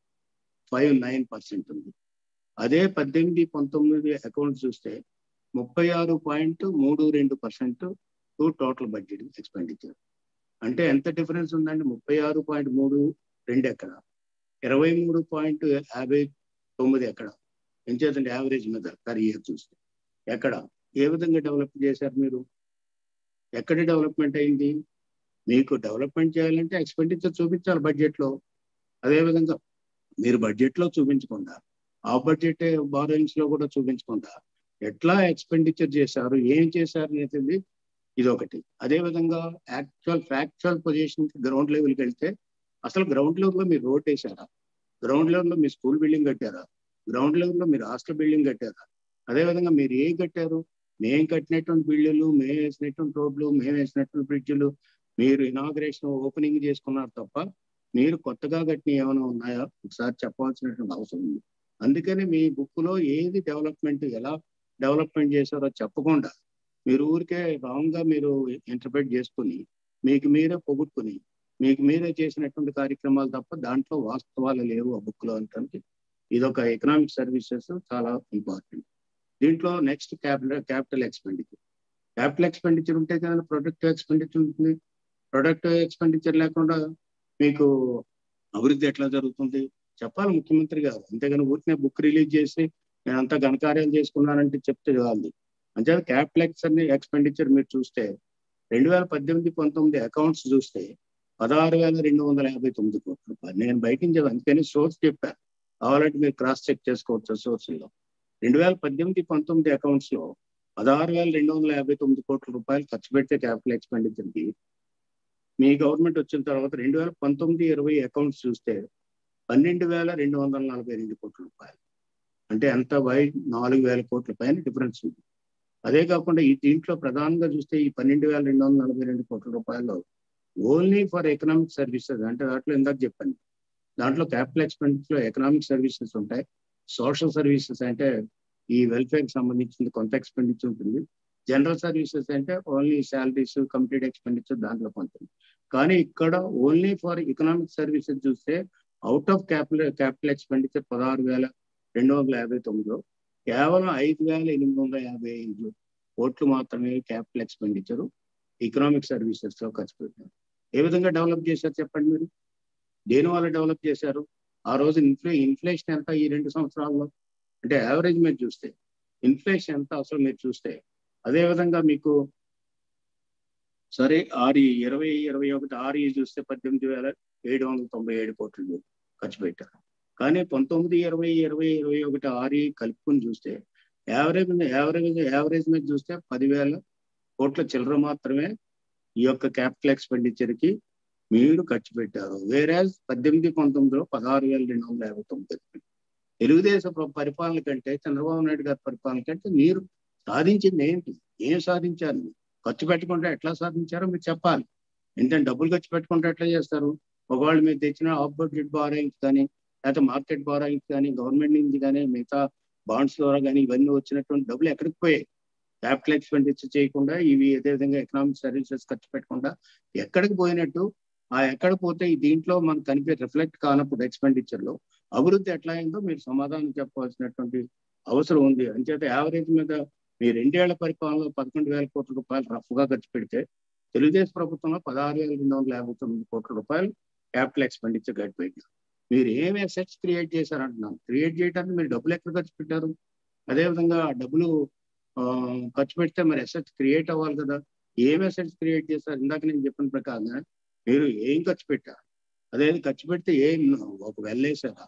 ఫైవ్ నైన్ పర్సెంట్ ఉంది అదే పద్దెనిమిది పంతొమ్మిది అకౌంట్ చూస్తే ముప్పై ఆరు పాయింట్ మూడు రెండు percent to total budget expenditure అంటే ఎంత డిఫరెన్స్ ఉందండి ముప్పై ఆరు పాయింట్ మూడు రెండు ఎక్కడ ఇరవై మూడు పాయింట్ యాభై తొమ్మిది ఎక్కడ ఎంచేతండి యావరేజ్ మీద పర్ ఇయర్ చూస్తే ఎక్కడ ఏ విధంగా డెవలప్ చేశారు మీరు ఎక్కడ డెవలప్మెంట్ అయింది మీకు డెవలప్మెంట్ చేయాలంటే ఎక్స్పెండిచర్ చూపించాలి బడ్జెట్లో అదేవిధంగా మీరు బడ్జెట్లో చూపించకుండా ఆ బడ్జెట్ బారోయింగ్స్ లో కూడా చూపించకుండా ఎట్లా ఎక్స్పెండిచర్ చేశారు ఏం చేశారు అనేది ఇది ఒకటి అదేవిధంగా యాక్చువల్ ఫ్యాక్చువల్ పొజిషన్ గ్రౌండ్ లెవెల్కి వెళ్తే అసలు గ్రౌండ్ లెవెల్లో మీరు రోడ్ వేసారా గ్రౌండ్ లెవెల్లో మీ స్కూల్ బిల్డింగ్ కట్టారా గ్రౌండ్ లెవెల్లో మీరు హాస్టల్ బిల్డింగ్ కట్టారా అదేవిధంగా మీరు ఏం కట్టారు మేము కట్టినటువంటి బిల్డింగ్లు మేము వేసినటువంటి రోడ్లు మేము వేసినటువంటి బ్రిడ్జ్లు మీరు ఇనాగ్రేషన్ ఓపెనింగ్ చేసుకున్నారు తప్ప మీరు కొత్తగా కట్టిన ఏమైనా ఉన్నాయా ఒకసారి చెప్పాల్సినటువంటి అవసరం ఉంది అందుకని మీ బుక్ లో ఏది డెవలప్మెంట్ ఎలా డెవలప్మెంట్ చేశారో చెప్పకుండా మీరు ఊరికే రాంగ్ గా మీరు ఇంటర్ప్రిట్ చేసుకుని మీకు మీరే పొగుట్టుకుని మీకు మీరే చేసినటువంటి కార్యక్రమాలు తప్ప దాంట్లో వాస్తవాలు లేవు ఆ బుక్ లో అంటే ఇదొక ఎకనామిక్ సర్వీసెస్ చాలా ఇంపార్టెంట్ దీంట్లో next capital capital expenditure capital expenditure ఉంటే కదా ప్రొడక్టివ్ ఎక్స్పెండిచర్ ఉంటుంది ప్రొడక్టివ్ ఎక్స్పెండిచర్ లేకుండా మీకు అభివృద్ధి ఎట్లా జరుగుతుంది చెప్పాలి ముఖ్యమంత్రి గారు అంతేగాని ఊరికే బుక్ రిలీజ్ చేసి నేను అంతా ఘనకార్యాలు చేసుకున్నానంటే చెప్తే కాదు అంటే క్యాపిటల్ ఎక్స్పెండిచర్ మీరు చూస్తే రెండు వేల పద్దెనిమిది పంతొమ్మిది అకౌంట్స్ చూస్తే పదహారు వేల రెండు వందల యాభై తొమ్మిది కోట్ల రూపాయలు నేను బయట నుంచి అందుకని సోర్స్ చెప్పాను కావాలంటే మీరు క్రాస్ చెక్ చేసుకోవచ్చు సోర్స్లో రెండు వేల పద్దెనిమిది పంతొమ్మిది అకౌంట్స్ లో పదహారు వేల రెండు వందల యాభై తొమ్మిది కోట్ల రూపాయలు ఖర్చు పెడితే క్యాపిటల్ ఎక్స్పెండిచర్కి మీ గవర్నమెంట్ వచ్చిన తర్వాత రెండు వేల పంతొమ్మిది ఇరవై అకౌంట్స్ చూస్తే పన్నెండు వేల రెండు వందల నలభై రెండు కోట్ల రూపాయలు అంటే ఎంత వై నాలుగు వేల కోట్ల పైన డిఫరెన్స్ ఉంది అదే కాకుండా ఈ దీంట్లో ప్రధానంగా చూస్తే ఈ పన్నెండు వేల రెండు వందల నలభై రెండు కోట్ల రూపాయలు ఓన్లీ ఫర్ ఎకనామిక్ సర్వీసెస్ అంటే దాంట్లో ఇందాక చెప్పాను దాంట్లో క్యాపిటల్ ఎక్స్పెండిచర్ ఎకనామిక్ సర్వీసెస్ ఉంటాయి సోషల్ సర్వీసెస్ అంటే ఈ వెల్ఫేర్ సంబంధించిన కొంత ఎక్స్పెండిచర్ ఉంటుంది జనరల్ సర్వీసెస్ అంటే ఓన్లీ శాలరీస్ కంప్లీట్ ఎక్స్పెండిచర్ దాంట్లో కొంత కానీ ఇక్కడ ఓన్లీ ఫర్ ఎకనామిక్ సర్వీసెస్ చూస్తే out of capital capital expenditure పదహారు వేల రెండు వందల యాభై తొమ్మిదిలో కేవలం ఐదు వేల ఎనిమిది వందల యాభై ఐదు కోట్లు మాత్రమే క్యాపిటల్ ఎక్స్పెండిచర్ ఎకనామిక్ సర్వీసెస్ లో ఖర్చు పెట్టారు ఏ విధంగా డెవలప్ చేశారు చెప్పండి మీరు దేని వల్ల డెవలప్ చేశారు ఆ రోజు ఇన్ఫ్లే ఇన్ఫ్లేషన్ ఎంత ఈ రెండు సంవత్సరాల్లో అంటే యావరేజ్ మీరు చూస్తే ఇన్ఫ్లేషన్ ఎంత అసలు మీరు చూస్తే అదే విధంగా మీకు సరే ఆరు ఇరవై ఇరవై ఒకటి ఆరు చూస్తే పద్దెనిమిది వేల ఏడు వందల తొంభై ఏడు కోట్లు ఖర్చు పెట్టారు కానీ పంతొమ్మిది ఇరవై ఇరవై ఇరవై ఒకటి ఆరు కలుపుకొని చూస్తే యావరేజ్ యావరేజ్ యావరేజ్ మీద చూస్తే పదివేల కోట్ల చిల్లర మాత్రమే ఈ యొక్క క్యాపిటల్ ఎక్స్పెండిచర్ కి మీరు ఖర్చు పెట్టారు వేరాజ్ పద్దెనిమిది పంతొమ్మిదిలో పదహారు వేల రెండు వందల యాభై తొమ్మిది తెలుగుదేశం పరిపాలన కంటే చంద్రబాబు నాయుడు గారి పరిపాలన కంటే మీరు సాధించింది ఏంటి ఏం సాధించారు ఖర్చు పెట్టుకుంటే ఎట్లా సాధించారో మీరు చెప్పాలి ఎందుకంటే డబ్బులు ఖర్చు పెట్టుకుంటే ఎట్లా చేస్తారు ఒకవేళ మీరు తెచ్చిన ఆఫ్ బడ్జెట్ బారోయింగ్స్ కానీ లేకపోతే మార్కెట్ బారోయింగ్స్ కానీ గవర్నమెంట్ నుంచి కానీ మిగతా బాండ్స్ ద్వారా కానీ ఇవన్నీ వచ్చినటువంటి డబ్బులు ఎక్కడికి పోయాయి క్యాపిటల్ ఎక్స్పెండిచర్ చేయకుండా ఇవి అదేవిధంగా ఎకనామిక్ సర్వీసెస్ ఖర్చు పెట్టకుండా ఎక్కడికి పోయినట్టు ఆ ఎక్కడ పోతే ఈ దీంట్లో మనకు కనిపే రిఫ్లెక్ట్ కానప్పుడు ఎక్స్పెండిచర్ లో అభివృద్ధి ఎట్లా అయిందో మీరు సమాధానం చెప్పవలసినటువంటి అవసరం ఉంది అంచేత యావరేజ్ మీద మీ రెండేళ్ల పరిపాలనలో పదకొండు వేల కోట్ల రూపాయలు రఫ్ గా ఖర్చు పెడితే తెలుగుదేశం ప్రభుత్వంలో పదహారు వేల రెండు వందల యాభై తొమ్మిది కోట్ల రూపాయలు క్యాపిటల్ ఎక్స్పెండిచర్ గడిపోయింది మీరు ఏం అసెట్స్ క్రియేట్ చేశారంటున్నాను క్రియేట్ చేయడానికి మీరు డబ్బులు ఎక్కడ ఖర్చు పెట్టారు అదేవిధంగా ఆ డబ్బులు ఖర్చు పెడితే మరి అసెట్స్ క్రియేట్ అవ్వాలి కదా ఏం అసెట్స్ క్రియేట్ చేశారు ఇందాక నేను చెప్పిన ప్రకారంగా మీరు ఏం ఖర్చు పెట్టారు అదే ఖర్చు పెడితే ఏం ఒక వెళ్ళేసారా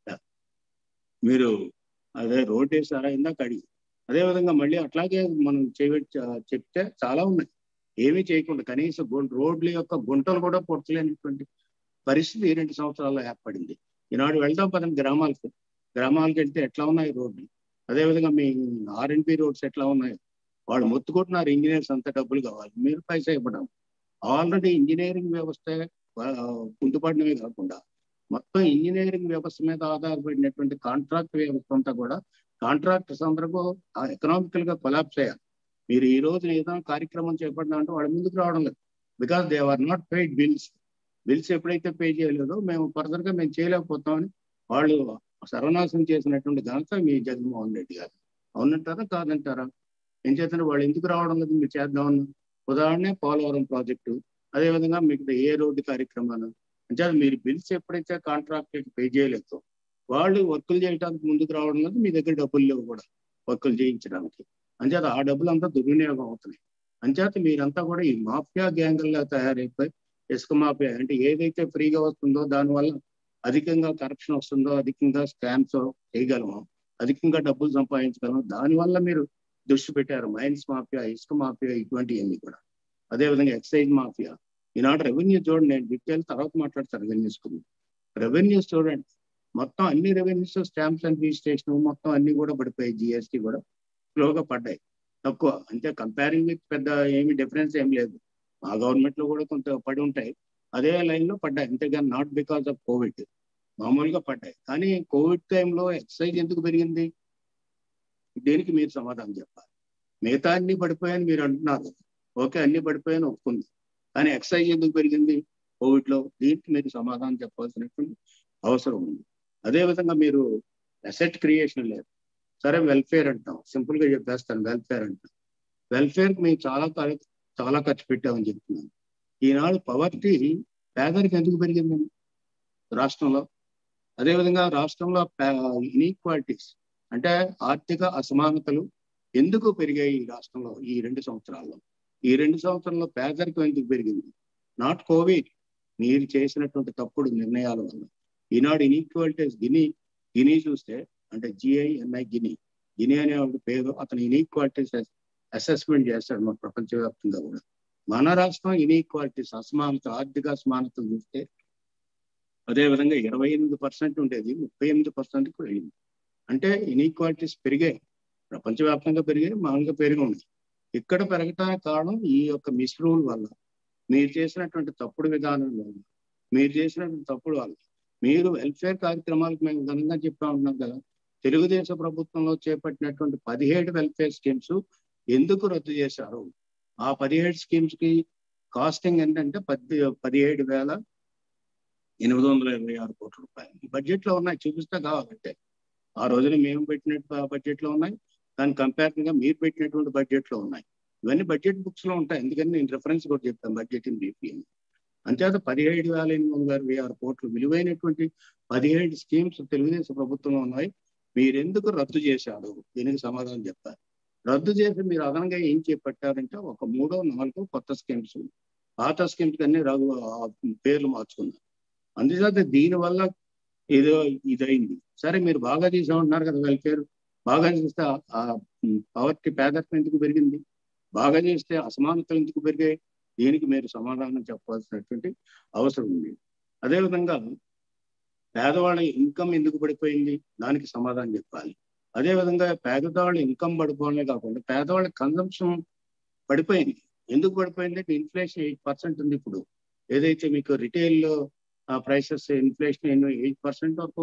మీరు అదే రోడ్ వేసారా ఇందాక అడిగి అదేవిధంగా మళ్ళీ అట్లాగే మనం చేయబెట్టి చెప్తే చాలా ఉన్నాయి ఏమీ చేయకుండా కనీసం రోడ్ల యొక్క గుంటలు కూడా పొడచలేనటువంటి పరిస్థితి రెండు సంవత్సరాల్లో ఏర్పడింది ఈనాడు వెళ్దాం పదండి గ్రామాలకు గ్రామాలకు వెళ్తే ఎట్లా ఉన్నాయి రోడ్లు అదేవిధంగా మీ ఆర్ఎన్బి రోడ్స్ ఎట్లా ఉన్నాయి వాళ్ళు మొత్తుకుంటున్నారు ఇంజనీర్స్ అంత డబ్బులు కావాలి మీరు పైసా ఇవ్వడం ఆల్రెడీ ఇంజనీరింగ్ వ్యవస్థ కుంటుపడినవి కాకుండా మొత్తం ఇంజనీరింగ్ వ్యవస్థ మీద ఆధారపడినటువంటి కాంట్రాక్ట్ వ్యవస్థ అంతా కూడా కాంట్రాక్టర్స్ అందరూ ఎకనామికల్ గా కొలాప్స్ అయ్యారు మీరు ఈ రోజున ఏదైనా కార్యక్రమం చేపట్టినా అంటే వాళ్ళ ముందుకు రావడం లేదు because they are not paid bills bills ఎప్పుడైతే పే చేయలేదో మేము ఫర్దర్ గా మేము చేయలేకపోతామని వాళ్ళు సర్వనాశనం చేసినటువంటి ఘనత మీ జగన్మోహన్ రెడ్డి గారు అవునంటారా కాదంటారా ఏం చేస్తున్నారు వాళ్ళు ఎందుకు రావడం లేదు మీరు చేద్దామని ఉదాహరణ పోలవరం ప్రాజెక్టు అదేవిధంగా మీకు ఏ రోడ్డు కార్యక్రమాలు అంటే మీరు బిల్స్ ఎప్పుడైతే కాంట్రాక్ట్ పే చేయలేదో వాళ్ళు వర్కులు చేయడానికి ముందుకు రావడం లేదు మీ దగ్గర డబ్బులు లేవు కూడా వర్కులు చేయించడానికి అంచేత ఆ డబ్బులు అంతా దుర్వినియోగం అవుతున్నాయి అంచేత మీరంతా కూడా ఈ మాఫియా గ్యాంగుల్లా తయారైపోయి ఇసుక మాఫియా అంటే ఏదైతే ఫ్రీగా వస్తుందో దానివల్ల అధికంగా కరప్షన్ వస్తుందో అధికంగా స్కామ్స్ చేయగలము అధికంగా డబ్బులు సంపాదించగలము దానివల్ల మీరు దృష్టి పెట్టారు మైన్స్ మాఫియా ఇసుక మాఫియా ఇటువంటివన్నీ కూడా అదేవిధంగా ఎక్సైజ్ మాఫియా ఈనాడు రెవెన్యూ చూడండి నేను డీటెయిల్ తర్వాత మాట్లాడతాను రెవెన్యూస్ గురించి రెవెన్యూస్ చూడండి మొత్తం అన్ని రెవెన్యూస్ స్టాంప్స్ అండ్ రిజిస్ట్రేషన్ మొత్తం అన్ని కూడా పడిపోయాయి జిఎస్టీ కూడా స్లోగా పడ్డాయి తక్కువ అంటే కంపేరింగ్ విత్ పెద్ద ఏమి డిఫరెన్స్ ఏం లేదు మా గవర్నమెంట్ లో కూడా కొంత పడి ఉంటాయి అదే లైన్ లో పడ్డాయి అంతేగాని నాట్ బికాస్ ఆఫ్ కోవిడ్ మామూలుగా పడ్డాయి కానీ కోవిడ్ టైంలో ఎక్సైజ్ ఎందుకు పెరిగింది దేనికి మీరు సమాధానం చెప్పాలి మిగతా అన్ని పడిపోయాయని మీరు అంటున్నారు ఓకే అన్ని పడిపోయాయని ఒప్పుకుంది కానీ ఎక్సైజ్ ఎందుకు పెరిగింది కోవిడ్ లో దీనికి మీరు సమాధానం చెప్పాల్సినటువంటి అవసరం ఉంది అదేవిధంగా మీరు అసెట్ క్రియేషన్ లేదు సరే వెల్ఫేర్ అంటాం సింపుల్ గా చెప్పేస్తాను వెల్ఫేర్ అంటాం వెల్ఫేర్ మేము చాలా చాలా ఖర్చు పెట్టామని చెప్తున్నాను ఈనాడు పవర్టీ పేదరికి ఎందుకు పెరిగిందండి రాష్ట్రంలో అదేవిధంగా రాష్ట్రంలో ఇన్ఈక్వాలిటీస్ అంటే ఆర్థిక అసమానతలు ఎందుకు పెరిగాయి ఈ రాష్ట్రంలో ఈ రెండు సంవత్సరాల్లో ఈ రెండు సంవత్సరాల్లో పేదరికం ఎందుకు పెరిగింది నాట్ కోవిడ్ మీరు చేసినటువంటి తప్పుడు నిర్ణయాల వల్ల ఈనాడు ఇన్ఈక్వాలిటీస్ గిని గిని చూస్తే అంటే జిఐ ఎన్ఐ గిని గిని అనే పేరు అతను ఇన్ఈక్వాలిటీస్ అసెస్మెంట్ చేస్తాడు మన ప్రపంచవ్యాప్తంగా కూడా మన రాష్ట్రం ఇన్ఈక్వాలిటీస్ అసమానత ఆర్థిక అసమానతలు చూస్తే అదేవిధంగా ఇరవై ఎనిమిది పర్సెంట్ ఉండేది ముప్పై ఎనిమిది పర్సెంట్కి వెళ్ళింది అంటే ఇన్ఈక్వాలిటీస్ పెరిగాయి ప్రపంచవ్యాప్తంగా పెరిగాయి మామూలుగా పెరిగి ఉంది ఇక్కడ పెరగటానికి కారణం ఈ యొక్క మిస్రూల్ వల్ల మీరు చేసినటువంటి తప్పుడు విధానం వల్ల మీరు చేసినటువంటి తప్పుడు వల్ల మీరు వెల్ఫేర్ కార్యక్రమాలకు మేము ఘనంగా చెప్తా ఉంటున్నాం కదా తెలుగుదేశం ప్రభుత్వంలో చేపట్టినటువంటి పదిహేడు వెల్ఫేర్ స్కీమ్స్ ఎందుకు రద్దు చేశారు ఆ పదిహేడు స్కీమ్స్ కి కాస్టింగ్ ఏంటంటే పది పదిహేడు వేల ఎనిమిది వందల ఇరవై ఆరు కోట్ల రూపాయలు ఈ బడ్జెట్ లో ఉన్నాయి చూపిస్తే కావాలంటే ఆ రోజున మేము పెట్టిన బడ్జెట్ లో ఉన్నాయి దాని కంపారిజన్ గా మీరు పెట్టినటువంటి బడ్జెట్ లో ఉన్నాయి ఇవన్నీ బడ్జెట్ బుక్స్ లో ఉంటాయి ఎందుకని నేను రిఫరెన్స్ కూడా చెప్తాను బడ్జెట్ ఇన్ బీపీ అంతేత పదిహేడు వేల ఎనిమిది వందల ఇరవై ఆరు కోట్లు విలువైనటువంటి పదిహేడు స్కీమ్స్ తెలుగుదేశం ప్రభుత్వంలో ఉన్నాయి మీరెందుకు రద్దు చేశారు దీనికి సమాధానం చెప్తారు రద్దు చేసి మీరు అదనంగా ఏం చేపట్టారంటే ఒక మూడో నాలుగో కొత్త స్కీమ్స్ పాత స్కీమ్స్ అన్ని రఘు పేర్లు మార్చుకున్నారు అందుచేత దీనివల్ల ఏదో ఇదైంది సరే మీరు బాగా చేసామంటున్నారు కదా వెల్ఫేర్ బాగా చేస్తే ఆ పవర్టీ పేదరికం ఎందుకు పెరిగింది బాగా చేస్తే అసమానతలు ఎందుకు పెరిగాయి దీనికి మీరు సమాధానం చెప్పాల్సినటువంటి అవసరం ఉంది అదేవిధంగా పేదవాళ్ళ ఇన్కమ్ ఎందుకు పడిపోయింది దానికి సమాధానం చెప్పాలి అదేవిధంగా పేదవాళ్ళ ఇన్కమ్ పడిపోవడమే కాకుండా పేదవాళ్ళ కన్సంప్షన్ పడిపోయింది ఎందుకు పడిపోయింది అంటే ఇన్ఫ్లేషన్ ఎయిట్ పర్సెంట్ ఉంది ఇప్పుడు ఏదైతే మీకు రిటైల్ ప్రైసెస్ ఇన్ఫ్లేషన్ ఎన్నో ఎయిట్ పర్సెంట్ వరకు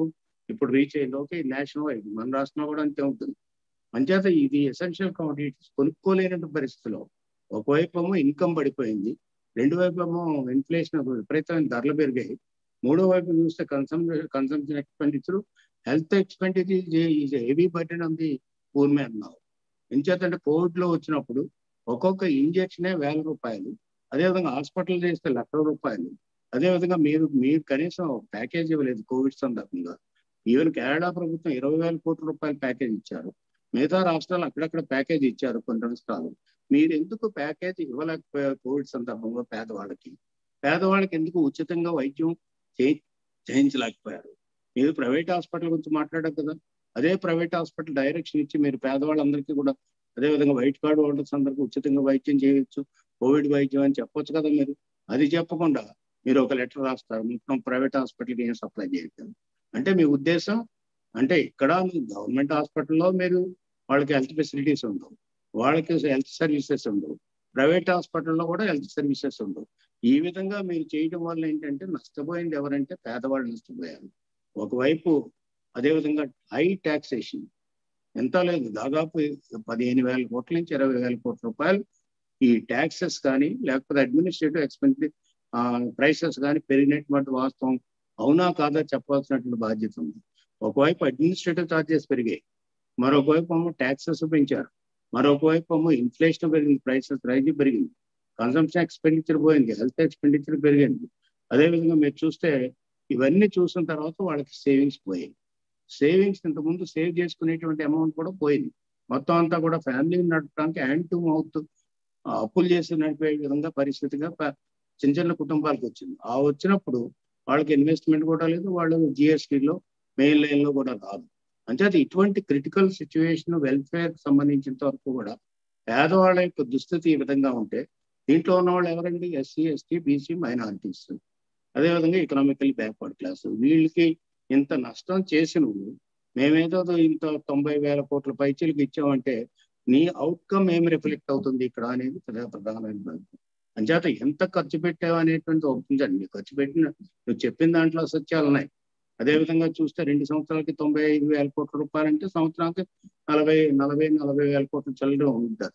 ఇప్పుడు రీచ్ అయింది ఓకే నేషనల్ వైడ్ మన రాష్ట్రంలో కూడా అంతే ఉంటుంది అంచేత ఇది ఎసెన్షియల్ కమోడిటీస్ కొనుక్కోలేనటువంటి పరిస్థితిలో ఒకవైపు ఏమో ఇన్కమ్ పడిపోయింది రెండు వైపు ఏమో ఇన్ఫ్లేషన్ విపరీతమైన ధరలు పెరిగాయి మూడో వైపు చూస్తే consum consumption expenditure health expenditure is heavy burden on the poor man now ఎంచేతంటే కోవిడ్ లో వచ్చినప్పుడు ఒక్కొక్క ఇంజక్షనే వేల రూపాయలు అదేవిధంగా హాస్పిటల్ చేస్తే లక్షల రూపాయలు అదేవిధంగా మీరు మీరు కనీసం ప్యాకేజ్ ఇవ్వలేదు కోవిడ్ సందర్భంగా ఈవెన్ కేరళ ప్రభుత్వం ఇరవై వేల కోట్ల రూపాయల ప్యాకేజ్ ఇచ్చారు మిగతా రాష్ట్రాలు అక్కడక్కడ ప్యాకేజ్ ఇచ్చారు కొన్ని రాష్ట్రాలు మీరు ఎందుకు ప్యాకేజ్ ఇవ్వలేకపోయారు కోవిడ్ సందర్భంలో పేదవాళ్ళకి పేదవాళ్ళకి ఎందుకు ఉచితంగా వైద్యం చేయించలేకపోయారు మీరు ప్రైవేట్ హాస్పిటల్ గురించి మాట్లాడారు కదా అదే ప్రైవేట్ హాస్పిటల్ డైరెక్షన్ ఇచ్చి మీరు పేదవాళ్ళందరికీ కూడా అదేవిధంగా వైట్ కార్డు హోల్డర్స్ అందరికీ ఉచితంగా వైద్యం చేయొచ్చు కోవిడ్ వైద్యం అని చెప్పొచ్చు కదా మీరు అది చెప్పకుండా మీరు ఒక లెటర్ రాస్తారు మొత్తం ప్రైవేట్ హాస్పిటల్కి ఏం సప్లై చేయట్లేదు అంటే మీ ఉద్దేశం అంటే ఇక్కడ గవర్నమెంట్ హాస్పిటల్లో మీరు వాళ్ళకి హెల్త్ ఫెసిలిటీస్ ఉండవు వాళ్ళకి హెల్త్ సర్వీసెస్ ఉండవు ప్రైవేట్ హాస్పిటల్లో కూడా హెల్త్ సర్వీసెస్ ఉండవు ఈ విధంగా మీరు చేయడం వల్ల ఏంటంటే నష్టపోయింది ఎవరంటే పేదవాళ్ళు నష్టపోయారు ఒకవైపు అదేవిధంగా హై ట్యాక్సేషన్ ఎంత లేదు దాదాపు పదిహేను వేల కోట్ల నుంచి ఇరవై వేల కోట్ల రూపాయలు ఈ ట్యాక్సెస్ కానీ లేకపోతే అడ్మినిస్ట్రేటివ్ ఎక్స్పెన్సివ్ ప్రైసెస్ కానీ పెరిగినటువంటి వాస్తవం అవునా కాదా చెప్పాల్సినటువంటి బాధ్యత ఉంది ఒకవైపు అడ్మినిస్ట్రేటివ్ ఛార్జెస్ పెరిగాయి మరొకవైపు ఏమో ట్యాక్సెస్ పెంచారు మరొకవైపు ఏమో ఇన్ఫ్లేషన్ పెరిగింది ప్రైసెస్ రైజ్ పెరిగింది కన్సంప్షన్ ఎక్స్పెండిచర్ పోయింది హెల్త్ ఎక్స్పెండిచర్ పెరిగింది అదేవిధంగా మీరు చూస్తే ఇవన్నీ చూసిన తర్వాత వాళ్ళకి సేవింగ్స్ పోయాయి సేవింగ్స్ ఇంతకుముందు సేవ్ చేసుకునేటువంటి అమౌంట్ కూడా పోయింది మొత్తం అంతా కూడా ఫ్యామిలీని నడపడానికి హ్యాండ్ టు మౌత్ అప్పులు చేసి నడిపే విధంగా పరిస్థితిగా చిన్న చిన్న కుటుంబాలకు వచ్చింది ఆ వచ్చినప్పుడు వాళ్ళకి ఇన్వెస్ట్మెంట్ కూడా లేదు వాళ్ళు జిఎస్టీలో మెయిన్ లైన్ లో కూడా రాదు అంచేత ఇటువంటి క్రిటికల్ సిచ్యువేషన్ వెల్ఫేర్ సంబంధించినంత వరకు కూడా పేదవాళ్ళ యొక్క దుస్థితి ఈ విధంగా ఉంటే దీంట్లో ఉన్న వాళ్ళు ఎవరండి ఎస్సీ ఎస్టీ బీసీ మైనారిటీస్ అదేవిధంగా ఎకనామికల్లీ బ్యాక్వర్డ్ క్లాస్ వీళ్ళకి ఇంత నష్టం చేసి నువ్వు మేమేదో ఇంత తొంభై వేల కోట్ల పైచీలకు ఇచ్చామంటే నీ అవుట్కమ్ ఏమి రిఫ్లెక్ట్ అవుతుంది ఇక్కడ అనేది ప్రధానమైన అంచేత ఎంత ఖర్చు పెట్టావు అనేటువంటి ఒప్పించండి నీకు ఖర్చు పెట్టిన నువ్వు చెప్పిన దాంట్లో అసత్యాలు ఉన్నాయి అదేవిధంగా చూస్తే రెండు సంవత్సరాలకి తొంభై ఐదు వేల కోట్ల రూపాయలు అంటే సంవత్సరానికి నలభై నలభై నలభై వేల కోట్ల చల్లడం ఉంటుంది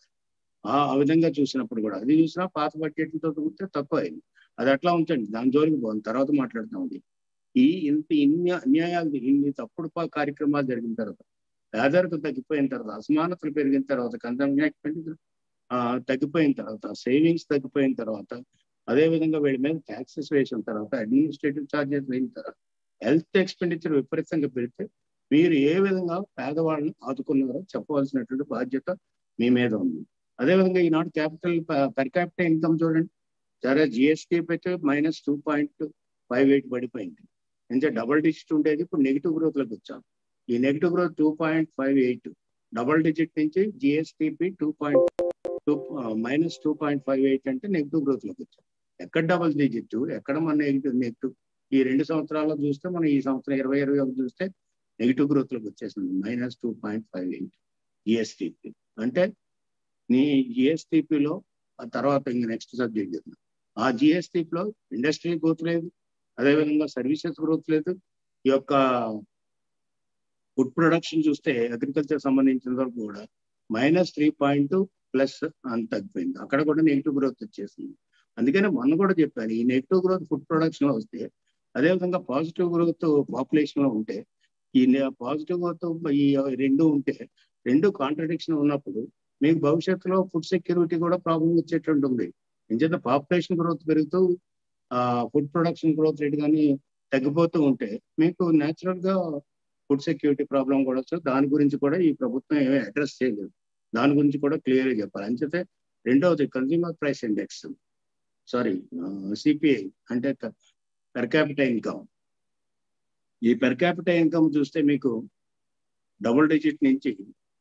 ఆ విధంగా చూసినప్పుడు కూడా అది చూసినా పాత బడ్జెట్లతో చూస్తే తక్కువ అయింది అది అట్లా ఉంచండి దాని జోలికి పోను తర్వాత మాట్లాడుతాం ఈ ఇంత ఇన్ని అన్యాయాలు ఇన్ని తప్పుడు కార్యక్రమాలు జరిగిన తర్వాత పేదరికం తగ్గిపోయిన తర్వాత అసమానతలు పెరిగిన తర్వాత కన్సంప్షన్ ఎక్స్పెండిచర్ తగ్గిపోయిన తర్వాత సేవింగ్స్ తగ్గిపోయిన తర్వాత అదేవిధంగా వీళ్ళ మీద ట్యాక్సెస్ వేసిన తర్వాత అడ్మినిస్ట్రేటివ్ ఛార్జెస్ వేసిన తర్వాత హెల్త్ ఎక్స్పెండిచర్ విపరీతంగా పెడితే మీరు ఏ విధంగా పేదవాళ్ళని ఆదుకున్నారో చెప్పవలసినటువంటి బాధ్యత మీ మీద ఉంది అదేవిధంగా ఈనాడు క్యాపిటల్ పర్ క్యాపిటల్ ఇన్కమ్ చూడండి సరే జిఎస్టీ అయితే minus two point five eight పడిపోయింది అంటే డబల్ డిజిట్ ఉండేది ఇప్పుడు నెగిటివ్ గ్రోత్ లోకి వచ్చాం ఈ negative growth two point five eight double digit నుంచి GSTP two point two minus two point five eight అంటే నెగిటివ్ గ్రోత్ లోకి వచ్చాం ఎక్కడ డబల్ డిజిట్ ఎక్కడ మన నెగిటివ్ నెగిటివ్ ఈ రెండు సంవత్సరాల్లో చూస్తే మనం ఈ సంవత్సరం ఇరవై ఇరవై ఒకటి చూస్తే నెగిటివ్ గ్రోత్ లోకి వచ్చేసింది minus two point five eight GSTP అంటే నీ జిఎస్టిపిలో ఆ తర్వాత ఇంక నెక్స్ట్ సబ్జెక్ట్ చెప్తాను ఆ జిఎస్టిపిలో ఇండస్ట్రీ గ్రోత్ లేదు అదేవిధంగా సర్వీసెస్ గ్రోత్ లేదు ఈ యొక్క ఫుడ్ ప్రొడక్షన్ చూస్తే అగ్రికల్చర్ సంబంధించిన వరకు కూడా మైనస్ త్రీ పాయింట్ ప్లస్ అని తగ్గిపోయింది అక్కడ కూడా నెగిటివ్ గ్రోత్ వచ్చేసింది అందుకని మొన్న కూడా చెప్పాను ఈ నెగిటివ్ గ్రోత్ ఫుడ్ ప్రొడక్షన్ లో వస్తే అదేవిధంగా పాజిటివ్ గ్రోత్ పాపులేషన్ లో ఉంటే ఈ పాజిటివ్ గ్రోత్ ఈ రెండు ఉంటే రెండు కాంట్రడిక్షన్ ఉన్నప్పుడు మీకు భవిష్యత్తులో ఫుడ్ సెక్యూరిటీ కూడా ప్రాబ్లం వచ్చేటువంటి ఉంది ఎందుకంటే పాపులేషన్ గ్రోత్ పెరుగుతూ ఆ ఫుడ్ ప్రొడక్షన్ గ్రోత్ రేట్ కానీ తగ్గిపోతూ ఉంటే మీకు న్యాచురల్ గా ఫుడ్ సెక్యూరిటీ ప్రాబ్లం కూడా వస్తుంది దాని గురించి కూడా ఈ ప్రభుత్వం ఏమీ అడ్రస్ చేయలేదు దాని గురించి కూడా క్లియర్గా చెప్పాలి అంచేతే రెండవది consumer price index sorry CPI అంటే పెర్ క్యాపిటల్ ఇన్కమ్ ఈ పెర్ క్యాపిటల్ ఇన్కమ్ చూస్తే మీకు డబుల్ డిజిట్ నుంచి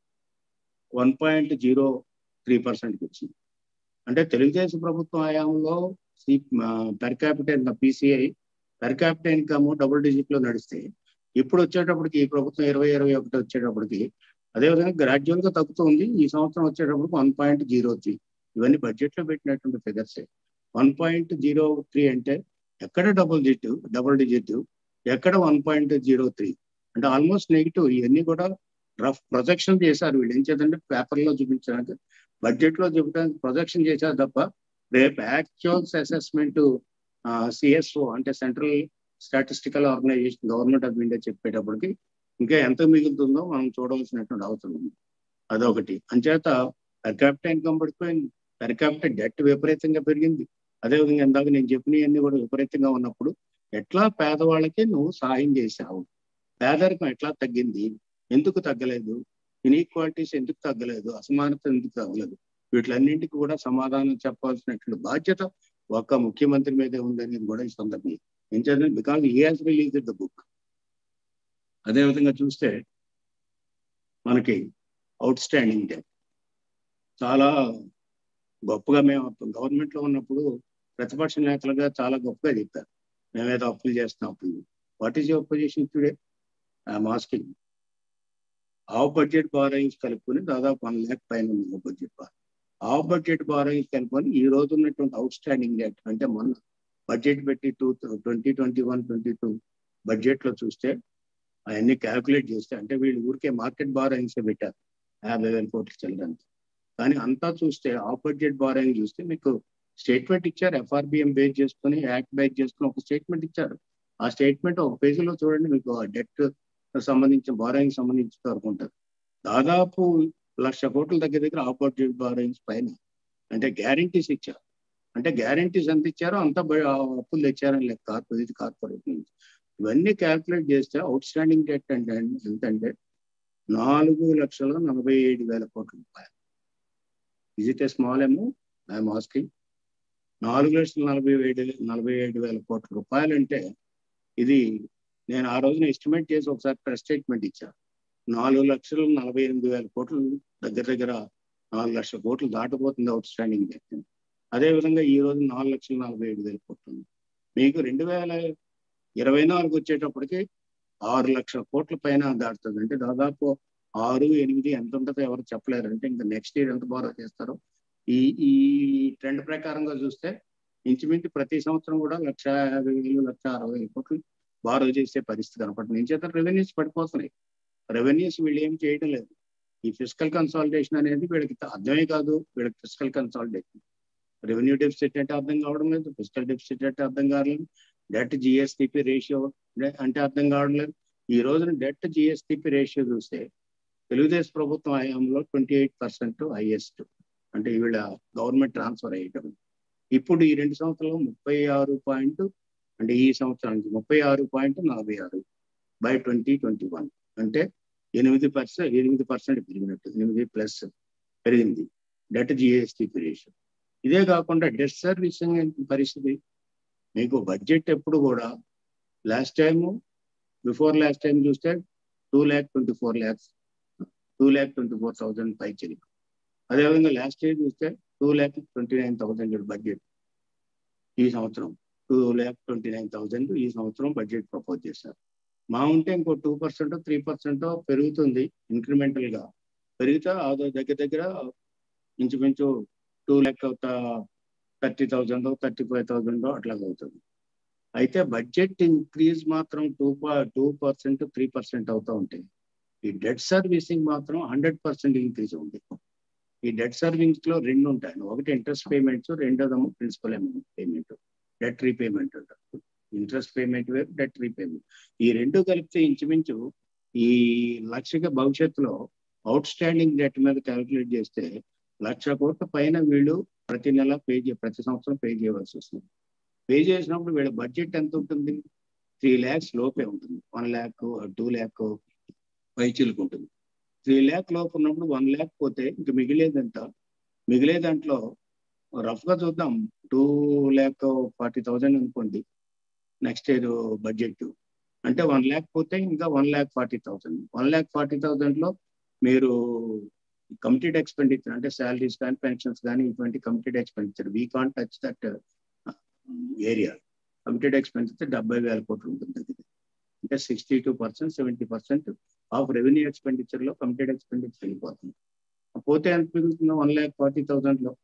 వన్ పాయింట్ జీరో త్రీ పర్సెంట్కి వచ్చింది అంటే తెలుగుదేశం ప్రభుత్వం హయాంలో C per capital PCI per capital income double digit లో నడిస్తే ఇప్పుడు వచ్చేటప్పటికి ఈ ప్రభుత్వం ఇరవై ఇరవై ఒకటి వచ్చేటప్పటికి అదేవిధంగా గ్రాడ్యువల్ గా తగ్గుతుంది ఈ సంవత్సరం వచ్చేటప్పటికి వన్ పాయింట్ జీరో త్రీ ఇవన్నీ బడ్జెట్ లో పెట్టినటువంటి ఫిగర్సే వన్ పాయింట్ జీరో త్రీ అంటే ఎక్కడ డబుల్ డిజిట్ డబుల్ డిజిట్ ఎక్కడ వన్ పాయింట్ జీరో త్రీ అంటే ఆల్మోస్ట్ నెగిటివ్ ఇవన్నీ కూడా రఫ్ ప్రొజెక్షన్ చేశారు వీళ్ళు ఏం చేద్దంటే పేపర్లో చూపించడానికి బడ్జెట్ లో చూపించడానికి ప్రొజెక్షన్ చేశారు తప్ప రేపు యాక్చువల్స్ అసెస్మెంట్ సిఎస్ఓ అంటే central statistical organisation government of India చెప్పేటప్పటికి ఇంకా ఎంత మిగులుతుందో మనం చూడవలసినటువంటి అవసరం ఉంది అదొకటి అంచేత పర్ క్యాపిటల్ ఇన్కమ్ పడిపోయింది పర్ క్యాపిటల్ డెట్ విపరీతంగా పెరిగింది అదేవిధంగా ఇందాక నేను చెప్పినవన్నీ కూడా విపరీతంగా ఉన్నప్పుడు ఎట్లా పేదవాళ్ళకి నువ్వు సహాయం చేశావు పేదరికం ఎట్లా తగ్గింది ఎందుకు తగ్గలేదు ఇన్ఈక్వాలిటీస్ ఎందుకు తగ్గలేదు అసమానత ఎందుకు తగ్గలేదు వీటిలన్నింటికి కూడా సమాధానం చెప్పాల్సినటువంటి బాధ్యత ఒక్క ముఖ్యమంత్రి మీదే ఉందనేది కూడా ఈ సందర్భంగా ఏం చేద్దాం బికాజ్ ఈ హాజ్ రిలీజ్ ద బుక్ అదేవిధంగా చూస్తే మనకి అవుట్ స్టాండింగ్ డెట్ చాలా గొప్పగా మేము గవర్నమెంట్ లో ఉన్నప్పుడు ప్రతిపక్ష నేతలుగా చాలా గొప్పగా చెప్పారు మేమేదో అప్పులు చేస్తున్నాం అప్పులు what is your position today masking of budget borrowings కలుపుకొని దాదాపు వన్ ల్యాక్ పైన ఉంది budget bar of budget borrowings కలుపుకొని ఈ రోజు ఉన్నటువంటి అవుట్ స్టాండింగ్ డెట్ అంటే మొన్న బడ్జెట్ పెట్టి two twenty twenty one twenty two budget లో చూస్తే అవన్నీ క్యాల్కులేట్ చేస్తే అంటే వీళ్ళు ఊరికే మార్కెట్ బారోయింగ్స్ పెట్టారు యాభై వేల కోట్లు చెల్లడానికి కానీ అంతా చూస్తే ఆఫ్ బడ్జెట్ బారోయింగ్ చూస్తే మీకు స్టేట్మెంట్ ఇచ్చారు ఎఫ్ఆర్బిఎం బేస్ చేసుకుని యాక్ట్ బేస్ చేసుకుని ఒక స్టేట్మెంట్ ఇచ్చారు ఆ స్టేట్మెంట్ ఒక పేజీలో చూడండి మీకు డెట్ సంబంధించిన బారోయింగ్ సంబంధించి వరకు ఉంటుంది దాదాపు లక్ష కోట్ల దగ్గర దగ్గర ఆఫ్ బడ్జెట్ బారోయింగ్స్ పైన అంటే గ్యారంటీస్ ఇచ్చారు అంటే గ్యారంటీస్ ఎంత ఇచ్చారో అంత అప్పులు తెచ్చారని లెక్క కార్పొరేట్ కార్పొరేట్ నుంచి ఇవన్నీ క్యాల్కులేట్ చేస్తే అవుట్ స్టాండింగ్ డెట్ అంటే ఎంతంటే నాలుగు లక్షల నలభై ఏడు వేల కోట్ల రూపాయలు ఇజ్ ఇట్ ఏ స్మాల్ ఎమో ఐఎమ్ ఆస్కింగ్ నాలుగు లక్షల నలభై ఏడు నలభై ఏడు వేల కోట్ల రూపాయలు అంటే ఇది నేను ఆ రోజున ఎస్టిమేట్ చేసి ఒకసారి ప్రెస్ స్టేట్మెంట్ ఇచ్చాను నాలుగు లక్షల నలభై ఎనిమిది వేల కోట్లు దగ్గర దగ్గర నాలుగు లక్షల కోట్లు దాటిపోతుంది అవుట్ స్టాండింగ్ డెట్ అదేవిధంగా ఈ రోజు నాలుగు లక్షల నలభై ఏడు వేల కోట్లు ఉంది మీకు రెండు వేల ఇరవై నాలుగు వచ్చేటప్పటికి ఆరు లక్షల కోట్ల పైన దాటుతుంది అంటే దాదాపు ఆరు ఎనిమిది ఎంత ఉంటుందో ఎవరు చెప్పలేరు అంటే ఇంకా నెక్స్ట్ ఇయర్ ఎంత బారో చేస్తారో ఈ ఈ ట్రెండ్ ప్రకారంగా చూస్తే ఇంచుమించు ప్రతి సంవత్సరం కూడా లక్ష యాభై వేలు లక్ష అరవై వేల కోట్లు బారో చేసే పరిస్థితి కనపడుతుంది నేను చేత రెవెన్యూస్ పడిపోతున్నాయి రెవెన్యూస్ వీళ్ళు ఏం చేయడం లేదు ఈ ఫిజికల్ కన్సాలిడేషన్ అనేది వీళ్ళకి అర్థమే కాదు వీళ్ళకి ఫిజికల్ కన్సాలిడేషన్ రెవెన్యూ డెఫిసిట్ అంటే అర్థం కావడం లేదు ఫిజికల్ డెఫిసిట్ అంటే అర్థం కావడం డెట్ జిఎస్టిపి రేషియో అంటే అర్థం కావడం లేదు ఈ రోజున డెట్ జిఎస్టిపి రేషియో చూస్తే తెలుగుదేశం ప్రభుత్వం హయాంలో ట్వంటీ ఎయిట్ పర్సెంట్ హైయెస్ట్ అంటే వీళ్ళ గవర్నమెంట్ ట్రాన్స్ఫర్ అయ్యటం ఇప్పుడు ఈ రెండు సంవత్సరాలు ముప్పై ఆరు పాయింట్ అంటే ఈ సంవత్సరానికి ముప్పై ఆరు పాయింట్ నలభై ఆరు బై ట్వంటీ ట్వంటీ వన్ అంటే ఎనిమిది పర్సెంట్ ఎనిమిది పర్సెంట్ పెరిగినట్టు ఎనిమిది ప్లస్ పెరిగింది డెట్ జిఎస్టీ రేషియో ఇదే కాకుండా డెట్ సర్వీసింగ్ పరిస్థితి మీకు బడ్జెట్ ఎప్పుడు కూడా last time before last time చూస్తే two lakh twenty four lakhs two lakh twenty four thousand పై చెల్లి అదేవిధంగా లాస్ట్ ఇయర్ చూస్తే two lakh twenty nine thousand budget ఈ సంవత్సరం two lakh twenty nine thousand ఈ సంవత్సరం బడ్జెట్ ప్రపోజ్ చేశారు మా ఉంటే ఇంకో టూ పర్సెంట్ త్రీ పర్సెంట్ పెరుగుతుంది ఇంక్రిమెంటల్ గా పెరిగితే అది దగ్గర దగ్గర ఇంచుమించు two lakh thirty thousand thirty five thousand అట్లాగ అవుతుంది అయితే బడ్జెట్ ఇంక్రీజ్ మాత్రం two two percent three percent అవుతూ ఉంటాయి ఈ డెట్ సర్వీసింగ్ మాత్రం హండ్రెడ్ పర్సెంట్ ఇంక్రీజ్ ఉంది ఈ డెట్ సర్వీసింగ్ లో రెండు ఉంటాయి ఒకటి ఇంట్రెస్ట్ పేమెంట్స్ రెండోదేమో principal amount payment debt repayment అంటారు ఇంట్రెస్ట్ పేమెంట్ వేరు డెట్ రీపేమెంట్ ఈ రెండు కలిపితే ఇంచుమించు ఈ లక్షకి భవిష్యత్తులో అవుట్ స్టాండింగ్ డెట్ మీద క్యాలిక్యులేట్ చేస్తే లక్ష కోట్ల పైన వీళ్ళు ప్రతి నెల పే చే ప్రతి సంవత్సరం పే చేయవలసి వస్తుంది పే చేసినప్పుడు వీళ్ళ బడ్జెట్ ఎంత ఉంటుంది త్రీ ల్యాక్స్ లోపే ఉంటుంది వన్ ల్యాక్ టూ ల్యాక్ పైచీలకు ఉంటుంది త్రీ ల్యాక్ లోపు ఉన్నప్పుడు వన్ ల్యాక్ పోతే ఇంక మిగిలేదంట మిగిలే దాంట్లో రఫ్గా చూద్దాం టూ ల్యాక్ ఫార్టీ థౌజండ్ అనుకోండి నెక్స్ట్ ఇయర్ బడ్జెట్ అంటే వన్ ల్యాక్ పోతే ఇంకా one lakh forty thousand one lakh forty థౌసండ్లో మీరు కమిటెడ్ ఎక్స్పెండిచర్ అంటే శాలరీస్ కానీ పెన్షన్స్ కానీ ఇటువంటి committed expenditure we can't touch that area committed expenditure డెబ్బై వేల కోట్లు ఉంటుంది అంటే sixty two percent seventy percent of revenue expenditure లో కమిటెడ్ ఎక్స్పెండిచర్ వెళ్ళిపోతుంది పోతే ఎంత మిగులుతుందో వన్ ల్యాక్ ఫార్టీ థౌసండ్ లో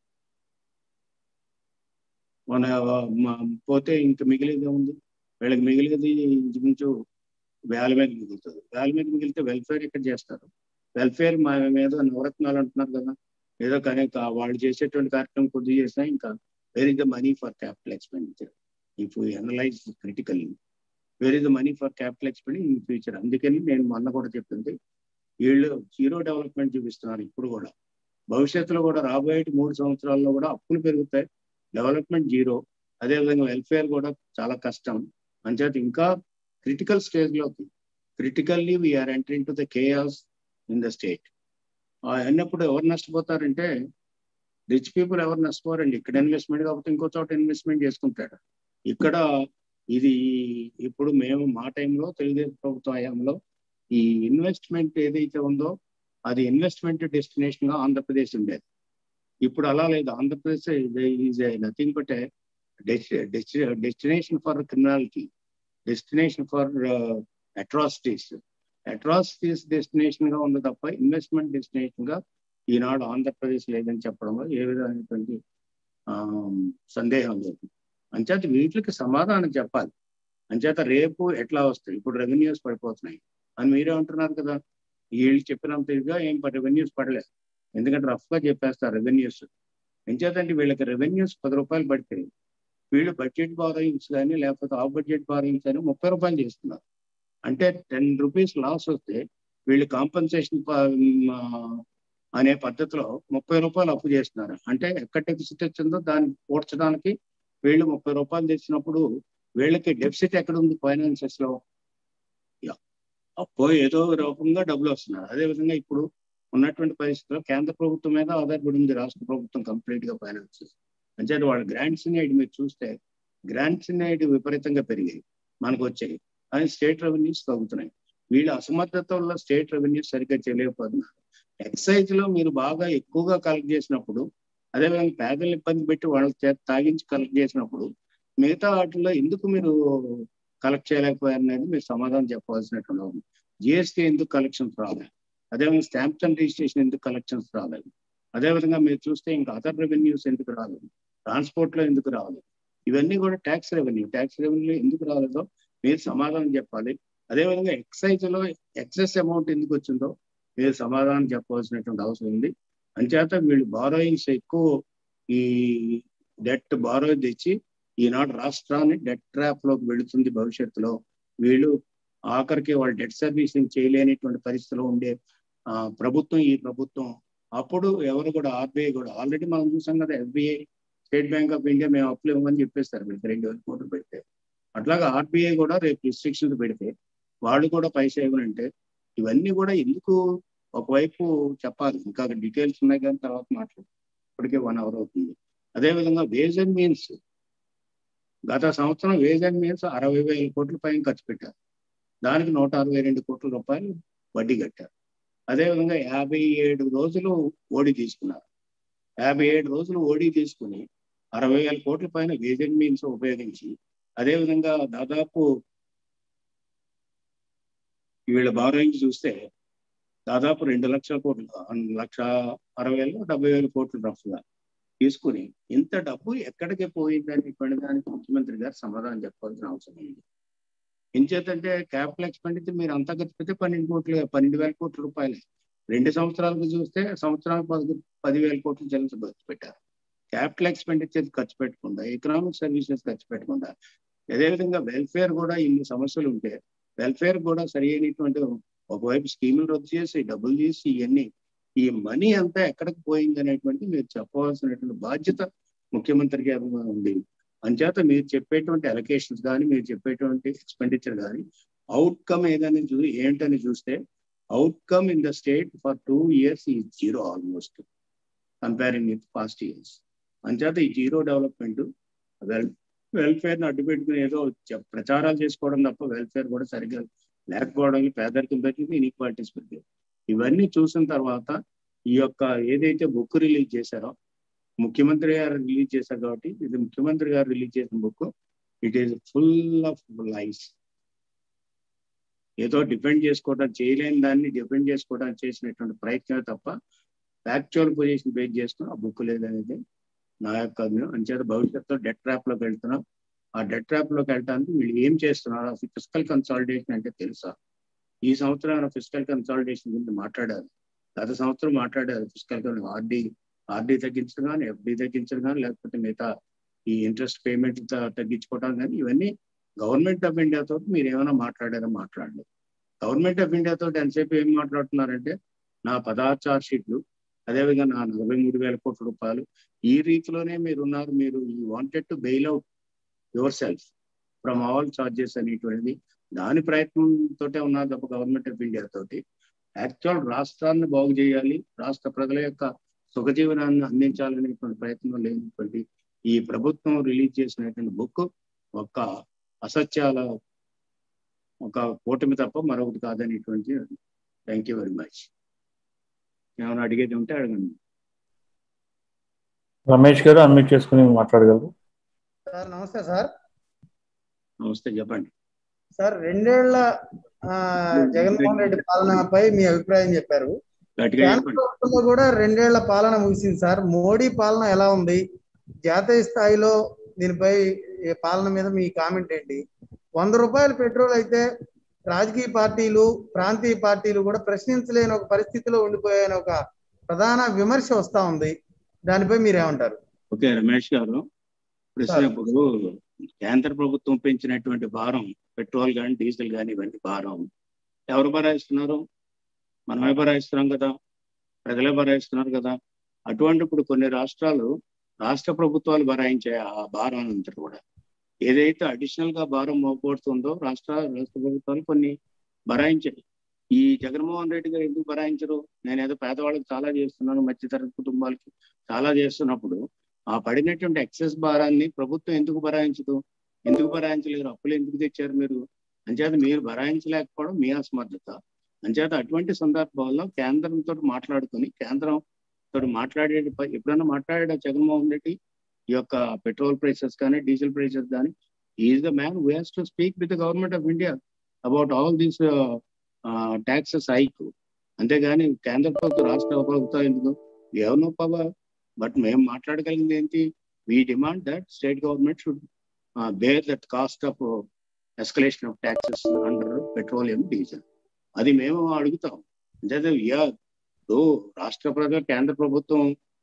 మన పోతే ఇంక మిగిలేది ఉంది వీళ్ళకి మిగిలేది ఇంచుమించు వేల మీద మిగులుతుంది వేల మీద మిగిలితే వెల్ఫేర్ ఇక్కడ చేస్తారు వెల్ఫేర్ మా మీద నవరత్నాలు అంటున్నారు కదా ఏదో కానీ వాళ్ళు చేసేటువంటి కార్యక్రమం కొద్దిగా చేసినా ఇంకా where is the money for capital expenditure if analyse critically where is the money for capital expenditure in future అందుకని నేను మొన్న కూడా చెప్పింది వీళ్ళు జీరో డెవలప్మెంట్ చూపిస్తున్నారు ఇప్పుడు కూడా భవిష్యత్తులో కూడా రాబోయే మూడు సంవత్సరాల్లో కూడా అప్పులు పెరుగుతాయి డెవలప్మెంట్ జీరో అదేవిధంగా వెల్ఫేర్ కూడా చాలా కష్టం అంచేత ఇంకా క్రిటికల్ స్టేజ్ లోకి critically we are entering to the chaos in the state అన్నప్పుడు ఎవరు నష్టపోతారంటే రిచ్ పీపుల్ ఎవరు నష్టపోరండి ఇక్కడ ఇన్వెస్ట్మెంట్ కాకపోతే ఇంకో చోట ఇన్వెస్ట్మెంట్ చేసుకుంటాడు ఇక్కడ ఇది ఇప్పుడు మేము మా టైంలో తెలుగుదేశం ప్రభుత్వ హయాంలో ఈ ఇన్వెస్ట్మెంట్ ఏదైతే ఉందో అది ఇన్వెస్ట్మెంట్ డెస్టినేషన్ గా ఆంధ్రప్రదేశ్ ఉండేది ఇప్పుడు అలా లేదు Andhra Pradesh is nothing but destination for criminality destination for atrocities atrocities destination గా ఉంది తప్ప ఇన్వెస్ట్మెంట్ డెస్టినేషన్ గా ఈనాడు ఆంధ్రప్రదేశ్ లేదని చెప్పడంలో ఏ విధమైనటువంటి సందేహం లేదు అంచేత వీటికి సమాధానం చెప్పాలి అంచేత రేపు ఎట్లా వస్తాయి ఇప్పుడు రెవెన్యూస్ పడిపోతున్నాయి అని మీరే అంటున్నారు కదా వీళ్ళు చెప్పినంత ఇదిగా ఏం రెవెన్యూస్ పడలేదు ఎందుకంటే రఫ్ గా చెప్పేస్తారు రెవెన్యూస్ ఎంచేతంటే వీళ్ళకి రెవెన్యూస్ పది రూపాయలు పడితే వీళ్ళు బడ్జెట్ బారోయింగ్స్ కానీ లేకపోతే ఆఫ్ బడ్జెట్ బారోయింగ్స్ కానీ ముప్పై రూపాయలు చేస్తున్నారు అంటే టెన్ రూపీస్ లాస్ వస్తే వీళ్ళు కాంపన్సేషన్ అనే పద్ధతిలో ముప్పై రూపాయలు అప్పు చేస్తున్నారు అంటే ఎక్కడ డెఫిసిట్ వచ్చిందో దాన్ని పూడ్చడానికి వీళ్ళు ముప్పై రూపాయలు తెచ్చినప్పుడు వీళ్ళకి డెఫిసిట్ ఎక్కడ ఉంది ఫైనాన్సెస్ లో అప్పో ఏదో రూపంగా డబ్బులు వస్తున్నారు అదేవిధంగా ఇప్పుడు ఉన్నటువంటి పరిస్థితుల్లో కేంద్ర ప్రభుత్వం మీద ఆధారపడి ఉంది రాష్ట్ర ప్రభుత్వం కంప్లీట్ గా ఫైనాన్సెస్ అంటే వాళ్ళ గ్రాంట్స్ నేడు మీరు చూస్తే గ్రాంట్స్ నేడు విపరీతంగా పెరిగాయి మనకు వచ్చాయి కానీ స్టేట్ రెవెన్యూస్ తగ్గుతున్నాయి వీళ్ళ అసమర్థత వల్ల స్టేట్ రెవెన్యూస్ సరిగ్గా చేయలేకపోతున్నారు ఎక్సైజ్ లో మీరు బాగా ఎక్కువగా కలెక్ట్ చేసినప్పుడు అదేవిధంగా పేదలను ఇబ్బంది పెట్టి వాళ్ళ చేత తాగించి కలెక్ట్ చేసినప్పుడు మిగతా వాటిల్లో ఎందుకు మీరు కలెక్ట్ చేయలేకపోయారు అనేది మీరు సమాధానం చెప్పవలసినటువంటి ఉంది జిఎస్టీ ఎందుకు కలెక్షన్స్ రాలేదు అదేవిధంగా స్టాంప్స్ అండ్ రిజిస్ట్రేషన్ ఎందుకు కలెక్షన్స్ రాలేదు అదేవిధంగా మీరు చూస్తే ఇంకా అదర్ రెవెన్యూస్ ఎందుకు రాలేదు ట్రాన్స్పోర్ట్ లో ఎందుకు రాలేదు ఇవన్నీ కూడా ట్యాక్స్ రెవెన్యూ ట్యాక్స్ రెవెన్యూ ఎందుకు రాలేదో మీరు సమాధానం చెప్పాలి అదేవిధంగా ఎక్సైజ్ లో ఎక్సెస్ అమౌంట్ ఎందుకు వచ్చిందో మీరు సమాధానం చెప్పవలసినటువంటి అవసరం ఉంది అంచేత వీళ్ళు బారోయింగ్స్ ఎక్కువ ఈ డెట్ బారో తెచ్చి ఈనాడు రాష్ట్రాన్ని డెట్ ట్రాప్ లోకి వెళుతుంది భవిష్యత్తులో వీళ్ళు ఆఖరికి వాళ్ళు డెట్ సర్వీసింగ్ చేయలేనిటువంటి పరిస్థితిలో ఉండే ప్రభుత్వం ఈ ప్రభుత్వం అప్పుడు ఎవరు కూడా ఆర్బీఐ కూడా ఆల్రెడీ మనం చూసాం కదా SBI state bank of India మేము అప్పులు ఇవ్వమని చెప్పేస్తారు వీళ్ళకి రెండు వేల కోట్లు పెడితే అట్లాగా ఆర్బీఐ కూడా రేపు రిస్ట్రిక్షన్స్ పెడితే వాళ్ళు కూడా పైసా ఇవ్వనంటే ఇవన్నీ కూడా ఎందుకు ఒకవైపు చెప్పాలి ఇంకా డీటెయిల్స్ ఉన్నాయి కానీ తర్వాత మాట్లాడు ఇప్పటికే వన్ అవర్ అవుతుంది అదేవిధంగా వేజ్ అండ్ మీన్స్ గత సంవత్సరం వేజ్ అండ్ మీన్స్ అరవై వేల కోట్ల పైన ఖర్చు పెట్టారు దానికి నూట అరవై రెండు కోట్ల రూపాయలు వడ్డీ కట్టారు అదేవిధంగా యాభై ఏడు రోజులు ఓడి తీసుకున్నారు యాభై ఏడు రోజులు ఓడి తీసుకుని అరవై వేల కోట్ల పైన వేజ్ అండ్ మీన్స్ ఉపయోగించి అదేవిధంగా దాదాపు వీళ్ళ బారోయింగ్ చూస్తే దాదాపు రెండు లక్షల కోట్లు లక్ష అరవై వేలు డెబ్బై వేల కోట్లు రఫ్గా తీసుకుని ఇంత డబ్బు ఎక్కడికి పోయిందని ఇప్పటి దానికి ముఖ్యమంత్రి గారు సమాధానం చెప్పాల్సిన అవసరం ఉంది ఎంచేతంటే క్యాపిటల్ ఎక్స్పెండిచర్ మీరు అంతా ఖర్చు పెడితే పన్నెండు కోట్లు పన్నెండు వేల కోట్ల రూపాయలే రెండు సంవత్సరాలకు చూస్తే సంవత్సరానికి పది పదివేల కోట్లు చెల్లించి ఖర్చు పెట్టారు క్యాపిటల్ ఎక్స్పెండిచర్ ఖర్చు పెట్టకుండా ఎకనామిక్ సర్వీసెస్ ఖర్చు పెట్టకుండా అదేవిధంగా వెల్ఫేర్ కూడా ఇన్ని సమస్యలు ఉంటే వెల్ఫేర్ కూడా సరి అయినటువంటి ఒకవైపు స్కీములు రద్దు చేసి డబ్బులు చేసి ఇవన్నీ ఈ మనీ అంతా ఎక్కడికి పోయింది అనేటువంటి మీరు చెప్పవలసినటువంటి బాధ్యత ముఖ్యమంత్రి గారి ఉంది అంచేత మీరు చెప్పేటువంటి అలొకేషన్స్ కానీ మీరు చెప్పేటువంటి ఎక్స్పెండిచర్ కానీ అవుట్కమ్ ఏదని చూ ఏంటని చూస్తే outcome in the state for two years ఈ zero almost comparing with past years అంచేత ఈ జీరో డెవలప్మెంట్ వెల్ వెల్ఫేర్ని అడ్డు పెట్టుకుని ఏదో ప్రచారాలు చేసుకోవడం తప్ప వెల్ఫేర్ కూడా సరిగ్గా లేకపోవడం పేదరికం పెరిగింది ఇన్ఈక్వాలిటీస్ పెరిగింది ఇవన్నీ చూసిన తర్వాత ఈ యొక్క ఏదైతే బుక్ రిలీజ్ చేశారో ముఖ్యమంత్రి గారు రిలీజ్ చేశారు కాబట్టి ఇది ముఖ్యమంత్రి గారు రిలీజ్ చేసిన book it is full of life ఏదో డిపెండ్ చేసుకోవడం చేయలేని దాన్ని డిపెండ్ చేసుకోవడానికి చేసినటువంటి ప్రయత్నమే తప్ప యాక్చువల్ పొజిషన్ బేస్ చేసుకుని ఆ బుక్ లేదనేది నా యొక్క అంచేత భవిష్యత్తులో డెట్ ట్రాప్ లోకి వెళ్తున్నాం ఆ డెట్ ట్రాప్ లోకి వెళ్ళడానికి వీళ్ళు ఏం చేస్తున్నారు అసలు ఫిజికల్ కన్సాలిడేషన్ అంటే తెలుసా ఈ సంవత్సరం ఫిజికల్ కన్సాలిడేషన్ గురించి మాట్లాడారు గత సంవత్సరం మాట్లాడారు ఫిజికల్ ఆర్డీ ఆర్డీ తగ్గించడం కానీ ఎఫ్డి తగ్గించడం కానీ లేకపోతే మిగతా ఈ ఇంట్రెస్ట్ పేమెంట్ తగ్గించుకోవడం కానీ ఇవన్నీ గవర్నమెంట్ ఆఫ్ ఇండియా తోటి మీరు ఏమైనా మాట్లాడారో మాట్లాడలేదు గవర్నమెంట్ ఆఫ్ ఇండియా తోటి ఎంతసేపు ఏం మాట్లాడుతున్నారంటే నా పదహారు చార్జ్ షీట్లు అదేవిధంగా నా నలభై మూడు వేల కోట్ల రూపాయలు ఈ రీతిలోనే మీరు ఉన్నారు మీరు ఈ wanted to bail out yourself from all charges అనేటువంటిది దాని ప్రయత్నంతో ఉన్నారు తప్ప గవర్నమెంట్ ఆఫ్ ఇండియా తోటి యాక్చువల్ రాష్ట్రాన్ని బాగు చేయాలి రాష్ట్ర ప్రజల యొక్క సుఖజీవనాన్ని అందించాలనేటువంటి ప్రయత్నం లేనటువంటి ఈ ప్రభుత్వం రిలీజ్ చేసినటువంటి బుక్ ఒక అసత్యాల ఒక కూటమి తప్ప మరొకటి కాదనేటువంటి థ్యాంక్ యూ వెరీ మచ్ ఏమైనా అడిగేది ఉంటే అడగండి రమేష్ గారు అన్మ్యూట్ చేసుకుని మాట్లాడగలరు సార్ నమస్తే సార్ నమస్తే చెప్పండి సార్ రెండేళ్ల ఆ, జగన్మోహన్ రెడ్డి పాలనపై మీ అభిప్రాయం చెప్పారు గట్టిగా కేంద్ర చెప్పండి ప్రభుత్వంలో కూడా రెండేళ్ల పాలన ముగిసింది సార్ మోడీ పాలన ఎలా ఉంది జాతీయ స్థాయిలో దీనిపై ఈ పాలన మీద మీ కామెంట్ ఏంటి వంద రూపాయల పెట్రోల్ అయితే రాజకీయ పార్టీలు ప్రాంతీయ పార్టీలు కూడా ప్రశ్నించలేని ఒక పరిస్థితిలో ఉండిపోయాయని ఒక ప్రధాన విమర్శ వస్తా ఉంది దానిపై మీరేమంటారు ఓకే రమేష్ గారు ప్రశ్న ఇప్పుడు కేంద్ర ప్రభుత్వం పెంచినటువంటి భారం పెట్రోల్ కానీ డీజిల్ కానీ ఇవన్నీ భారం ఎవరు భరాయిస్తున్నారు మనమే భరాయిస్తున్నాం కదా ప్రజలే భరాయిస్తున్నారు కదా అటువంటి ఇప్పుడు కొన్ని రాష్ట్రాలు రాష్ట్ర ప్రభుత్వాలు భరాయించే ఆ భారం అంతా కూడా ఏదైతే అడిషనల్ గా భారం మోపడుతుందో రాష్ట్ర రాష్ట్ర ప్రభుత్వాలు కొన్ని భరాయించాయి ఈ జగన్మోహన్ రెడ్డి గారు ఎందుకు భరాయించరు నేను ఏదో పేదవాళ్ళకి చాలా చేస్తున్నాను మధ్యతరగతి కుటుంబాలకి చాలా చేస్తున్నప్పుడు ఆ పడినటువంటి ఎక్సెస్ భారాన్ని ప్రభుత్వం ఎందుకు భరాయించదు ఎందుకు భరాయించలేరు అప్పులు ఎందుకు తెచ్చారు మీరు అంచేత మీరు భరాయించలేకపోవడం మీ అసమర్థత అంచేత అటువంటి సందర్భాల్లో కేంద్రంతో మాట్లాడుకొని కేంద్రం తోటి మాట్లాడే ఎప్పుడైనా మాట్లాడాడు జగన్మోహన్ రెడ్డి ఈ యొక్క పెట్రోల్ ప్రైసెస్ కానీ డీజిల్ ప్రైసెస్ కానీ is the man who has to speak with the government of India about all these taxes hike అంతేగాని కేంద్ర ప్రభుత్వం రాష్ట్ర ప్రభుత్వం ఎందుకు ఎవరినో పవర్ బట్ మేము మాట్లాడగలిగింది ఏంటి we demand that state government should bear that cost of escalation of taxes under petroleum diesel అది మేము అడుగుతాం అంటే ఇప్పుడు రాష్ట్ర ప్రజలు కేంద్ర ప్రభుత్వం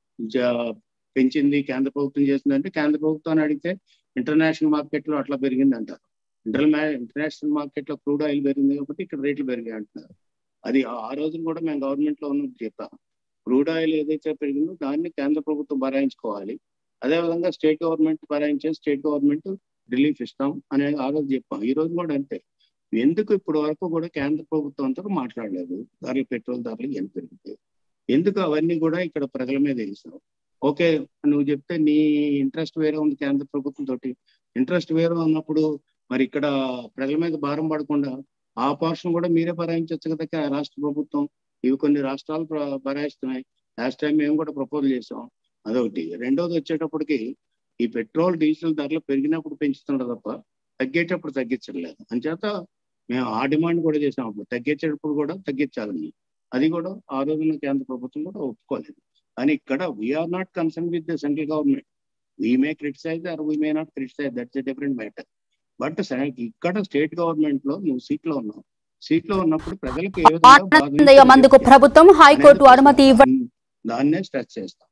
జ- పెంచింది కేంద్ర ప్రభుత్వం చేసిందంటే కేంద్ర ప్రభుత్వాన్ని అడిగితే ఇంటర్నేషనల్ మార్కెట్ లో అట్లా పెరిగింది అంటారు ఇంటర్నల్ ఇంటర్నేషనల్ మార్కెట్ లో క్రూడ్ ఆయిల్ పెరిగింది కాబట్టి ఇక్కడ రేట్లు పెరిగాయి అంటున్నారు అది ఆ- ఆ రోజున కూడా మేము గవర్నమెంట్ లో ఉన్నప్పుడు చెప్పాం క్రూడ్ ఆయిల్ ఏదైతే పెరిగిందో దాన్ని కేంద్ర ప్రభుత్వం భరాయించుకోవాలి అదేవిధంగా స్టేట్ గవర్నమెంట్ భరాయించే స్టేట్ గవర్నమెంట్ రిలీఫ్ ఇస్తాం అనే ఆ రోజు చెప్పాం ఈ రోజు కూడా అంతే ఎందుకు ఇప్పటి వరకు కూడా కేంద్ర ప్రభుత్వంతో మాట్లాడలేదు ధరలు పెట్రోల్ ధరలు ఎంత పెరిగితే ఎందుకు అవన్నీ కూడా ఇక్కడ ప్రజల మీద వేసావు ఓకే నువ్వు చెప్తే నీ ఇంట్రెస్ట్ వేరే ఉంది కేంద్ర ప్రభుత్వం తోటి ఇంట్రెస్ట్ వేరే ఉన్నప్పుడు మరి ఇక్కడ ప్రజల మీద భారం పడకుండా ఆ పోర్షన్ కూడా మీరే భరాయించవచ్చు కదా కా- రాష్ట్ర ప్రభుత్వం ఇవి కొన్ని రాష్ట్రాలు ప్ర- భరాయిస్తున్నాయి లాస్ట్ టైం మేము కూడా ప్రపోజల్ చేసాం అదొకటి రెండోది వచ్చేటప్పటికి ఈ పెట్రోల్ డీజిల్ ధరలు పెరిగినప్పుడు పెంచుతున్నారు తప్ప తగ్గేటప్పుడు తగ్గించట్లేదు అంచేత మేము ఆ డిమాండ్ కూడా చేసాం అప్పుడు తగ్గించేటప్పుడు కూడా తగ్గించాలని అది కూడా ఆ రోజున కేంద్ర ప్రభుత్వం కూడా ఒప్పుకోలేదు కానీ ఇక్కడ we are not concern with the central government we may criticise or we may not criticise that's a different matter but ఇక్కడ స్టేట్ గవర్నమెంట్ లో నువ్వు సీట్ లో ఉన్నావు సీట్ లో ఉన్నప్పుడు ప్రజలకు ఏ విధంగా బాధ ఆనందయ్య అందుకు ప్రభుత్వం హైకోర్టు అనుమతి ఇవ్వ దాన్ని- దాన్నే స్ట్రెస్ చేస్తాం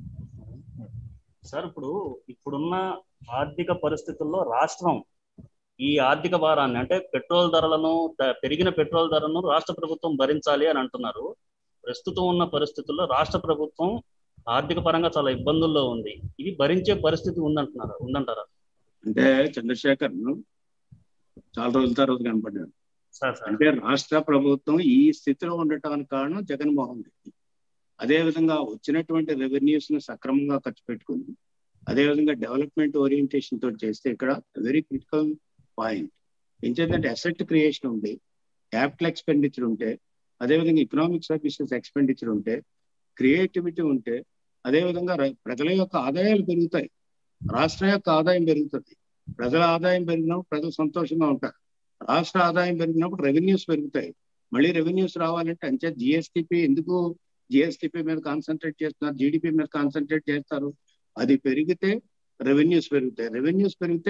సార్ ఇప్పుడు ఇప్పుడున్న ఆర్థిక పరిస్థితుల్లో రాష్ట్రం ఈ ఆర్థిక భారాన్ని అంటే పెట్రోల్ ధరలను ద- పెరిగిన పెట్రోల్ ధరను రాష్ట్ర ప్రభుత్వం భరించాలి అని అంటున్నారు ప్రస్తుతం ఉన్న పరిస్థితుల్లో రాష్ట్ర ప్రభుత్వం ఆర్థిక పరంగా చాలా ఇబ్బందుల్లో ఉంది ఇది భరించే పరిస్థితి ఉందంటున్నారా ఉందంటారా అంటే చంద్రశేఖర్ చాలా రోజుల తర్వాత కనపడ్డాడు సార్ సార్ అంటే రాష్ట్ర ప్రభుత్వం ఈ స్థితిలో ఉండటానికి కారణం జగన్మోహన్ రెడ్డి అదే విధంగా వచ్చినటువంటి రెవెన్యూస్ ను సక్రమంగా ఖర్చు పెట్టుకుంది అదే విధంగా డెవలప్మెంట్ ఓరియంటేషన్ తోటి చేస్తే ఇక్కడ వెరీ క్రిటికల్ పాయింట్ ఏంటంటే అసెట్ క్రియేషన్ ఉంది క్యాపిటల్ ఎక్స్పెండిచర్ ఉంటే అదేవిధంగా ఎకనామిక్ సర్వీసెస్ ఎక్స్పెండిచర్ ఉంటే క్రియేటివిటీ ఉంటే అదేవిధంగా ర- ప్రజల యొక్క ఆదాయాలు పెరుగుతాయి రాష్ట్రం యొక్క ఆదాయం పెరుగుతుంది ప్రజల ఆదాయం పెరిగినప్పుడు ప్రజలు సంతోషంగా ఉంటారు రాష్ట్ర ఆదాయం పెరిగినప్పుడు రెవెన్యూస్ పెరుగుతాయి మళ్ళీ రెవెన్యూస్ రావాలంటే అంచే జిఎస్టిపి ఎందుకు జిఎస్టిపి మీద కాన్సన్ట్రేట్ చేస్తున్నారు జీడిపి మీద కాన్సన్ట్రేట్ చేస్తారు అది పెరిగితే రెవెన్యూస్ పెరుగుతాయి రెవెన్యూస్ పెరిగితే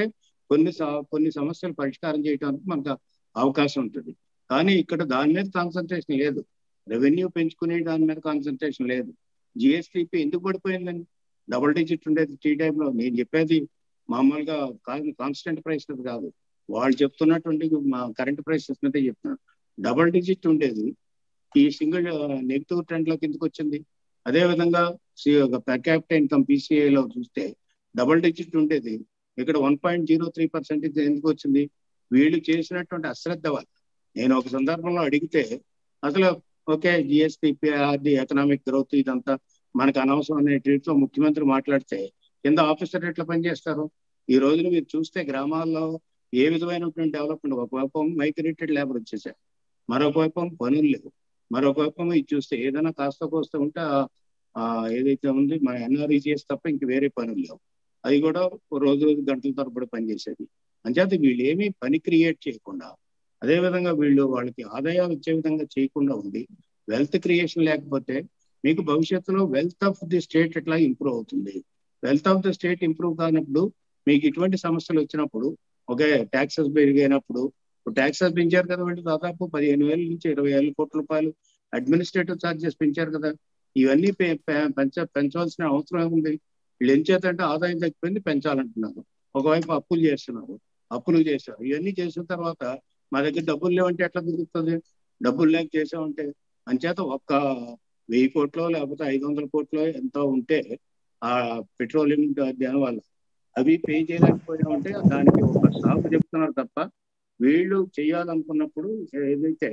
కొన్ని స- కొన్ని సమస్యలు పరిష్కారం చేయడానికి మనకు అవకాశం ఉంటుంది కానీ ఇక్కడ దాని మీద కాన్సన్ట్రేషన్ లేదు రెవెన్యూ పెంచుకునే దాని మీద కాన్సన్ట్రేషన్ లేదు జిఎస్టిపి ఎందుకు పడిపోయిందండి డబుల్ డిజిట్ ఉండేది టీ టైంలో నేను చెప్పేది మామూలుగా కాన్స్టెంట్ ప్రైస్ మీద కాదు వాళ్ళు చెప్తున్నటువంటి మా కరెంట్ ప్రైసెస్ మీద చెప్తున్నారు డబుల్ డిజిట్ ఉండేది ఈ సింగిల్ నెగిటివ్ ట్రెండ్ లోకి ఎందుకు వచ్చింది అదే విధంగా పర్ క్యాపిటల్ ఇన్కమ్ PCI లో చూస్తే డబుల్ డిజిట్ ఉండేది ఇక్కడ one point zero three percentage ఎందుకు వచ్చింది వీళ్ళు చేసినటువంటి అశ్రద్ధ వల్ల నేను ఒక సందర్భంలో అడిగితే అసలు okay GST or the economic growth ఇదంతా మనకు అనవసరం అనే ట్రీట్ లో ముఖ్యమంత్రి మాట్లాడితే కింద ఆఫీసర్ ఎట్లా పనిచేస్తారు ఈ రోజున మీరు చూస్తే గ్రామాల్లో ఏ విధమైనటువంటి డెవలప్మెంట్ ఒకవైపు మైగ్రేటెడ్ లేబర్ వచ్చేసారు మరొక వైపు పనులు లేవు మరొక వైపు ఇది చూస్తే ఏదైనా కాస్త కోస్త ఉంటే ఆ- ఆ ఏదైతే ఉంది మన ఎన్ఆర్ఈజిఎస్ తప్ప ఇంక వేరే పనులు లేవు అది కూడా ఓ రోజు రోజు గంటల తరబడి పనిచేసేది అంచేత వీళ్ళు ఏమీ పని క్రియేట్ చేయకుండా అదే విధంగా వీళ్ళు వాళ్ళకి ఆదాయాలు వచ్చే విధంగా చేయకుండా ఉండి వెల్త్ క్రియేషన్ లేకపోతే మీకు భవిష్యత్తులో వెల్త్ ఆఫ్ ది స్టేట్ ఎట్లా ఇంప్రూవ్ అవుతుంది wealth of the state improve కానప్పుడు మీకు ఇటువంటి సమస్యలు వచ్చినప్పుడు ఒకే ట్యాక్సెస్ పెరిగినప్పుడు ట్యాక్సెస్ పెంచారు కదా వీళ్ళు దాదాపు పదిహేను వేల నుంచి ఇరవై వేల కోట్ల రూపాయలు అడ్మినిస్ట్రేటివ్ ఛార్జెస్ పెంచారు కదా ఇవన్నీ పె- పె- పెంచ పెంచవలసిన అవసరం ఏముంది వీళ్ళు ఏం చేతంటే ఆదాయం తగ్గిపోయింది పెంచాలంటున్నారు ఒకవైపు అప్పులు చేస్తున్నారు అప్పులు చేశారు ఇవన్నీ చేసిన తర్వాత మా దగ్గర డబ్బులు లేవంటే ఎట్లా కుదురుతుంది డబ్బులు లేక చేసామంటే అంచేత ఒక్క వెయ్యి కోట్లో లేకపోతే ఐదు వందల కోట్లో ఎంతో ఉంటే ఆ పెట్రోలియం దాని వల్ల అవి పే చేయలేకపోయామంటే దానికి ఒక సాగు చెప్తున్నారు తప్ప వీళ్ళు చేయాలనుకున్నప్పుడు ఏదైతే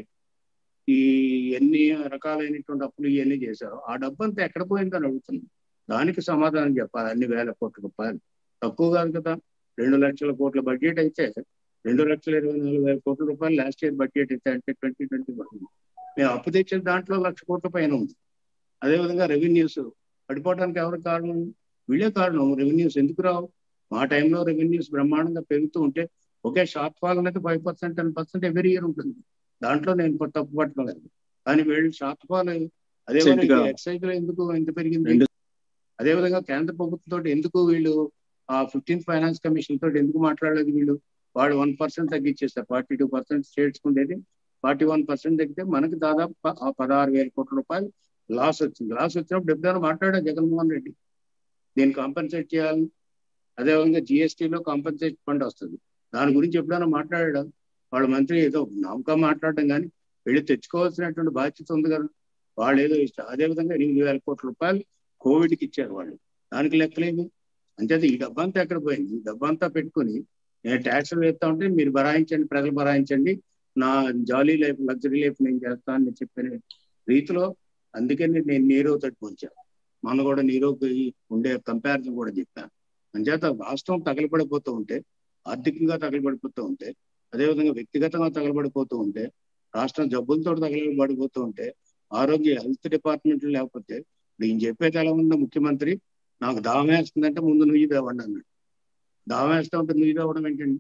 ఈ ఎన్ని రకాలైనటువంటి అప్పులు ఇవన్నీ చేశారో ఆ డబ్బు అంతా ఎక్కడ పోయిందని అడుగుతుంది దానికి సమాధానం చెప్పాలి అన్ని వేల కోట్ల రూపాయలు తక్కువ కాదు కదా రెండు లక్షల కోట్ల బడ్జెట్ అయితే రెండు లక్షల ఇరవై నాలుగు వేల కోట్ల రూపాయలు లాస్ట్ ఇయర్ బడ్జెట్ అయితే అంటే ట్వంటీ ట్వంటీ మేము అప్పు తెచ్చిన దాంట్లో లక్ష కోట్ల పైన ఉంది అదేవిధంగా రెవెన్యూస్ పడిపోవడానికి ఎవరు కారణం వీళ్ళే కారణం రెవెన్యూస్ ఎందుకు రావు మా టైంలో రెవెన్యూస్ బ్రహ్మాండంగా పెరుగుతూ ఉంటే ఒకే షార్ట్ ఫాల్ అనేది five percent ten percent every year ఉంటుంది దాంట్లో నేను ఇప్పుడు తప్పు పట్టలేదు కానీ వీళ్ళు షార్ట్ ఫాల్ అదేవిధంగా ఎక్సైజ్ లో ఎందుకు ఎంత పెరిగింది అదేవిధంగా కేంద్ర ప్రభుత్వంతో ఎందుకు వీళ్ళు ఆ ఫిఫ్టీన్త్ ఫైనాన్స్ కమిషన్ తోటి ఎందుకు మాట్లాడలేదు వీళ్ళు వాళ్ళు వన్ పర్సెంట్ తగ్గించేస్తారు ఫార్టీ టూ పర్సెంట్ స్టేట్స్ ఉండేది ఫార్టీ వన్ పర్సెంట్ తగ్గితే మనకి దాదాపు ప- ఆ పదహారు వేల కోట్ల రూపాయలు లాస్ వచ్చింది లాస్ వచ్చినప్పుడు ఎప్పుడైనా మాట్లాడా జగన్మోహన్ రెడ్డి దీన్ని కాంపెన్సేట్ చేయాలి అదేవిధంగా జిఎస్టీలో కాంపెన్సేట్ ఫండ్ వస్తుంది దాని గురించి ఎప్పుడైనా మాట్లాడా వాళ్ళ మంత్రి ఏదో నమ్మకం మాట్లాడడం కానీ వెళ్ళి తెచ్చుకోవాల్సినటువంటి బాధ్యత ఉంది కదా వాళ్ళు ఏదో ఇష్టం అదేవిధంగా ఎనిమిది వేల కోట్ల రూపాయలు కోవిడ్కి ఇచ్చారు వాళ్ళు దానికి లెక్కలేదు అంచేది ఈ డబ్బంతా ఎక్కడ పోయింది ఈ డబ్బంతా పెట్టుకుని నేను ట్యాక్సులు వేస్తా ఉంటే మీరు భరాయించండి ప్రజలు భరాయించండి నా జాలీ లైఫ్ లగ్జరీ లైఫ్ నేను చేస్తానని చెప్పిన రీతిలో అందుకని నేను నీరవ్ తట్టు పోంచాను మొన్న కూడా నీరవ్కి ఉండే కంపారిజన్ కూడా చెప్పాను అంచేత రాష్ట్రం తగలబడిపోతూ ఉంటే ఆర్థికంగా తగలబడిపోతూ ఉంటే అదేవిధంగా వ్యక్తిగతంగా తగలబడిపోతూ ఉంటే రాష్ట్రం జబ్బులతో తగలబడిపోతూ ఉంటే ఆరోగ్య హెల్త్ డిపార్ట్మెంట్ లేకపోతే నేను చెప్పేది ఎలా ఉందో ముఖ్యమంత్రి నాకు దాహం వేస్తుందంటే ముందు నుయ్యి తేవండి అన్నాడు దాహం వేస్తా ఉంటే నుయ్యి తేవడం ఏంటండి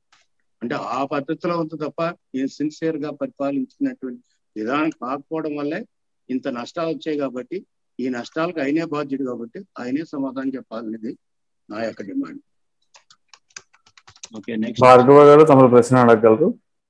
అంటే ఆ పద్ధతిలో ఉంది తప్ప నేను సిన్సియర్ గా పరిపాలించినటువంటి విధానం కాకపోవడం వల్లే ఇంత నష్టాలు వచ్చాయి కాబట్టి ఈ నష్టాలకు ఆయనే బాధ్యుడు కాబట్టి ఆయనే సమాధానం చెప్పాలనేది నా యొక్క డిమాండ్ ఓకే నెక్స్ట్ భార్గవ గారు తమ ప్రశ్న అడగగలరు